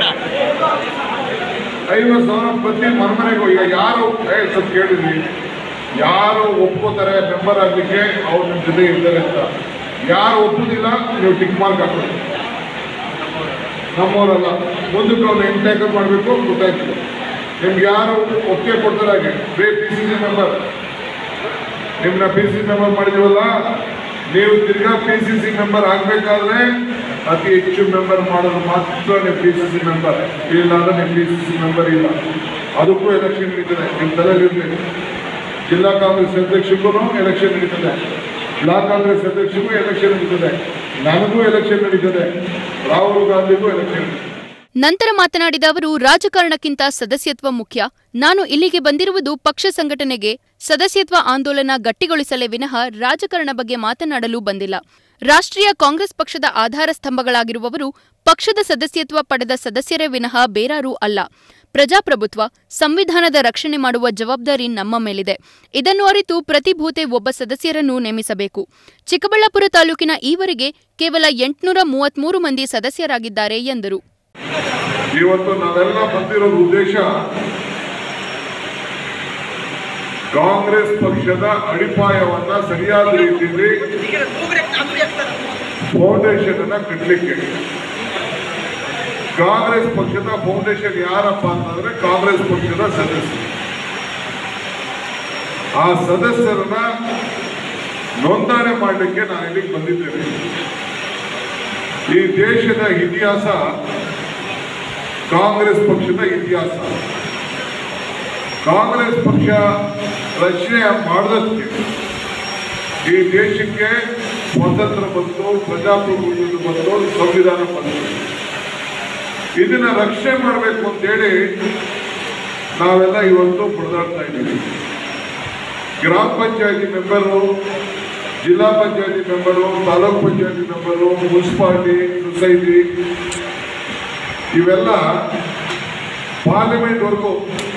ಐವತ್ತು ಸಾವಿರ ಪ್ರತಿ ಮನೆಮನೆಗೂ ಈಗ ಯಾರು ಏ ಸ್ವಲ್ಪ ಕೇಳಿದ್ವಿ ಯಾರು ಒಪ್ಕೋತಾರೆ ಮೆಂಬರ್ ಆಗ್ಲಿಕ್ಕೆ ಅವ್ರು ನಿಮ್ಮ ಜೊತೆ ಇರ್ತಾರೆ ಅಂತ ಯಾರು ಒಪ್ಪುದಿಲ್ಲ ನೀವು ಟಿಕ್ ಮಾರ್ಕ್ ಹಾಕೋದು ನಮ್ಮವರಲ್ಲ ಮುಂದಕ್ಕೆ ಅವ್ರು ಹೆಂಗ್ ಟ್ಯಾಕಲ್ ಮಾಡಬೇಕು ಗೊತ್ತಾಯ್ತು ನಿಮ್ಗೆ ಯಾರು ಒಪ್ಪಿಗೆ ಕೊಡ್ತಾರೆ ಹಾಗೆ ಬೇ ಪಿ ಸಿ ಸಿ ಮೆಂಬರ್ ನಿಮ್ಮನ್ನ ಪಿ ಸಿ ಮೆಂಬರ್ ಮಾಡಿದೀವಲ್ಲ ನೀವು ತಿರ್ಗಾ ಪಿ ಸಿ ಸಿ ಮೆಂಬರ್ ಆಗ್ಬೇಕಾದ್ರೆ ಅತಿ ಹೆಚ್ಚು ಮೆಂಬರ್ ಮಾಡೋದು ಮಾತ್ರ ನೀವು ಪಿ ಸಿ ಸಿ ಮೆಂಬರ್ ಇಲ್ಲ ಅಂದ್ರೆ ನೀವು ಪಿ ಸಿ ಸಿ ಮೆಂಬರ್ ಇಲ್ಲ ಅದಕ್ಕೂ ಎಲೆಕ್ಷನ್ ನಡೀತದೆ ನಿಮ್ಮ ತಲೆಯಲ್ಲಿ ಇರಲಿ ಜಿಲ್ಲಾ ಕಾಂಗ್ರೆಸ್ ಅಧ್ಯಕ್ಷಕ್ಕೂ ಎಲೆಕ್ಷನ್ ನಡೀತದೆ ಬ್ಲಾಕ್ ಕಾಂಗ್ರೆಸ್ ಅಧ್ಯಕ್ಷಕ್ಕೂ ಎಲೆಕ್ಷನ್ ನಡೀತದೆ ನನಗೂ ಎಲೆಕ್ಷನ್ ನಡೀತದೆ ರಾಹುಲ್ ಗಾಂಧಿಗೂ ಎಲೆಕ್ಷನ್ ನಡೀತದೆ ನಂತರ ಮಾತನಾಡಿದ ಅವರು ರಾಜಕಾರಣಕ್ಕಿಂತ ಸದಸ್ಯತ್ವ ಮುಖ್ಯ ನಾನು ಇಲ್ಲಿಗೆ ಬಂದಿರುವುದು ಪಕ್ಷ ಸಂಘಟನೆಗೆ ಸದಸ್ಯತ್ವ ಆಂದೋಲನ ಗಟ್ಟಿಗೊಳಿಸಲೇ ವಿನಃ ರಾಜಕಾರಣ ಬಗ್ಗೆ ಮಾತನಾಡಲು ಬಂದಿಲ್ಲ ರಾಷ್ಟ್ರೀಯ ಕಾಂಗ್ರೆಸ್ ಪಕ್ಷದ ಆಧಾರ ಸ್ತಂಭಗಳಾಗಿರುವವರು ಪಕ್ಷದ ಸದಸ್ಯತ್ವ ಪಡೆದ ಸದಸ್ಯರೇ ವಿನಃ ಬೇರಾರೂ ಅಲ್ಲ ಪ್ರಜಾಪ್ರಭುತ್ವ ಸಂವಿಧಾನದ ರಕ್ಷಣೆ ಮಾಡುವ ಜವಾಬ್ದಾರಿ ನಮ್ಮ ಮೇಲಿದೆ ಇದನ್ನು ಅರಿತು ಪ್ರತಿ ಬೂತೆ ಒಬ್ಬ ಸದಸ್ಯರನ್ನು ನೇಮಿಸಬೇಕು ಚಿಕ್ಕಬಳ್ಳಾಪುರ ತಾಲೂಕಿನ ಈವರೆಗೆ ಕೇವಲ ಎಂಟುನೂರ ಮೂವತ್ಮೂರು ಮಂದಿ ಸದಸ್ಯರಾಗಿದ್ದಾರೆ ಎಂದರು ಇವತ್ತು ನಾವೆಲ್ಲ ಬಂದಿರೋದು ಉದ್ದೇಶ ಕಾಂಗ್ರೆಸ್ ಪಕ್ಷದ ಅಡಿಪಾಯವನ್ನ ಸರಿಯಾದ ರೀತಿಯಲ್ಲಿ ಫೌಂಡೇಶನ್ ಅನ್ನ ಕಟ್ಟಲಿಕ್ಕೆ ಕಾಂಗ್ರೆಸ್ ಪಕ್ಷದ ಫೌಂಡೇಶನ್ ಯಾರಪ್ಪ ಅಂತಂದ್ರೆ ಕಾಂಗ್ರೆಸ್ ಪಕ್ಷದ ಸದಸ್ಯರು ಆ ಸದಸ್ಯರನ್ನ ನೋಂದಣಿ ಮಾಡಲಿಕ್ಕೆ ನಾನು ಇಲ್ಲಿಗೆ ಬಂದಿದ್ದೇನೆ ಈ ದೇಶದ ಇತಿಹಾಸ ಕಾಂಗ್ರೆಸ್ ಪಕ್ಷದ ಇತಿಹಾಸ ಕಾಂಗ್ರೆಸ್ ಪಕ್ಷ ರಚನೆ ಮಾಡಿದಕ್ಕೆ ಈ ದೇಶಕ್ಕೆ ಸ್ವಾತಂತ್ರ್ಯ ಬಂತು ಪ್ರಜಾಪ್ರಭುತ್ವ ಬಂತು ಸಂವಿಧಾನ ಬಂತು ಇದನ್ನ ರಕ್ಷಣೆ ಮಾಡಬೇಕು ಅಂತೇಳಿ ನಾವೆಲ್ಲ ಇವತ್ತು ಬಡದಾಡ್ತಾ ಇದ್ದೀವಿ ಗ್ರಾಮ ಪಂಚಾಯತಿ ಮೆಂಬರು ಜಿಲ್ಲಾ ಪಂಚಾಯತಿ ಮೆಂಬರು ತಾಲೂಕ್ ಪಂಚಾಯತಿ ಮೆಂಬರು ಮುನ್ಸಿಪಾಲಿಟಿ ಸೊಸೈಟಿ ಇವೆಲ್ಲ ಪಾರ್ಲಿಮೆಂಟ್ ವರ್ಗು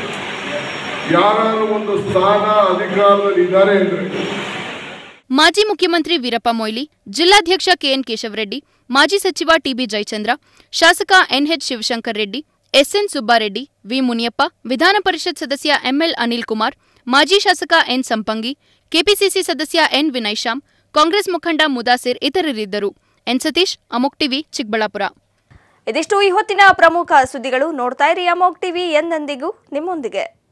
ಯಾರು ಒಂದು ಸ್ಥಾನ ಅಧಿಕಾರದಲ್ಲಿ ಇದ್ದಾರೆ ಅಂದ್ರೆ ಮಾಜಿ ಮುಖ್ಯಮಂತ್ರಿ ವೀರಪ್ಪ ಮೊಯ್ಲಿ ಜಿಲ್ಲಾಧ್ಯಕ್ಷ ಕೆಎನ್ ಕೇಶವರೆಡ್ಡಿ ಮಾಜಿ ಸಚಿವ ಟಿಬಿ ಜಯಚಂದ್ರ ಶಾಸಕ N H Shivashankar Reddy S N Subbareddy V Muniyappa Vidhana Parishat ಸದಸ್ಯ ಎಂಎಲ್ ಅನಿಲ್ ಕುಮಾರ್ ಮಾಜಿ ಶಾಸಕ ಎನ್ ಸಂಪಂಗಿ ಕೆಪಿಸಿಸಿ ಸದಸ್ಯ ಎನ್ ವಿನಯ್ ಶ್ಯಾಮ್ ಕಾಂಗ್ರೆಸ್ ಮುಖಂಡ ಮುದಾಸಿರ್ ಇತರರಿದ್ದರು ಎನ್ ಸತೀಶ್ ಅಮುಕ್ ಟಿವಿ ಚಿಕ್ಕಬಳ್ಳಾಪುರ ಇದಿಷ್ಟು ಈ ಹೊತ್ತಿನ ಪ್ರಮುಖ ಸುದ್ದಿಗಳು ನೋಡ್ತಾ ಇರಿ ಅಮೋಕ್ ಟಿವಿ ಎಂದೆಂದಿಗೂ ನಿಮ್ಮೊಂದಿಗೆ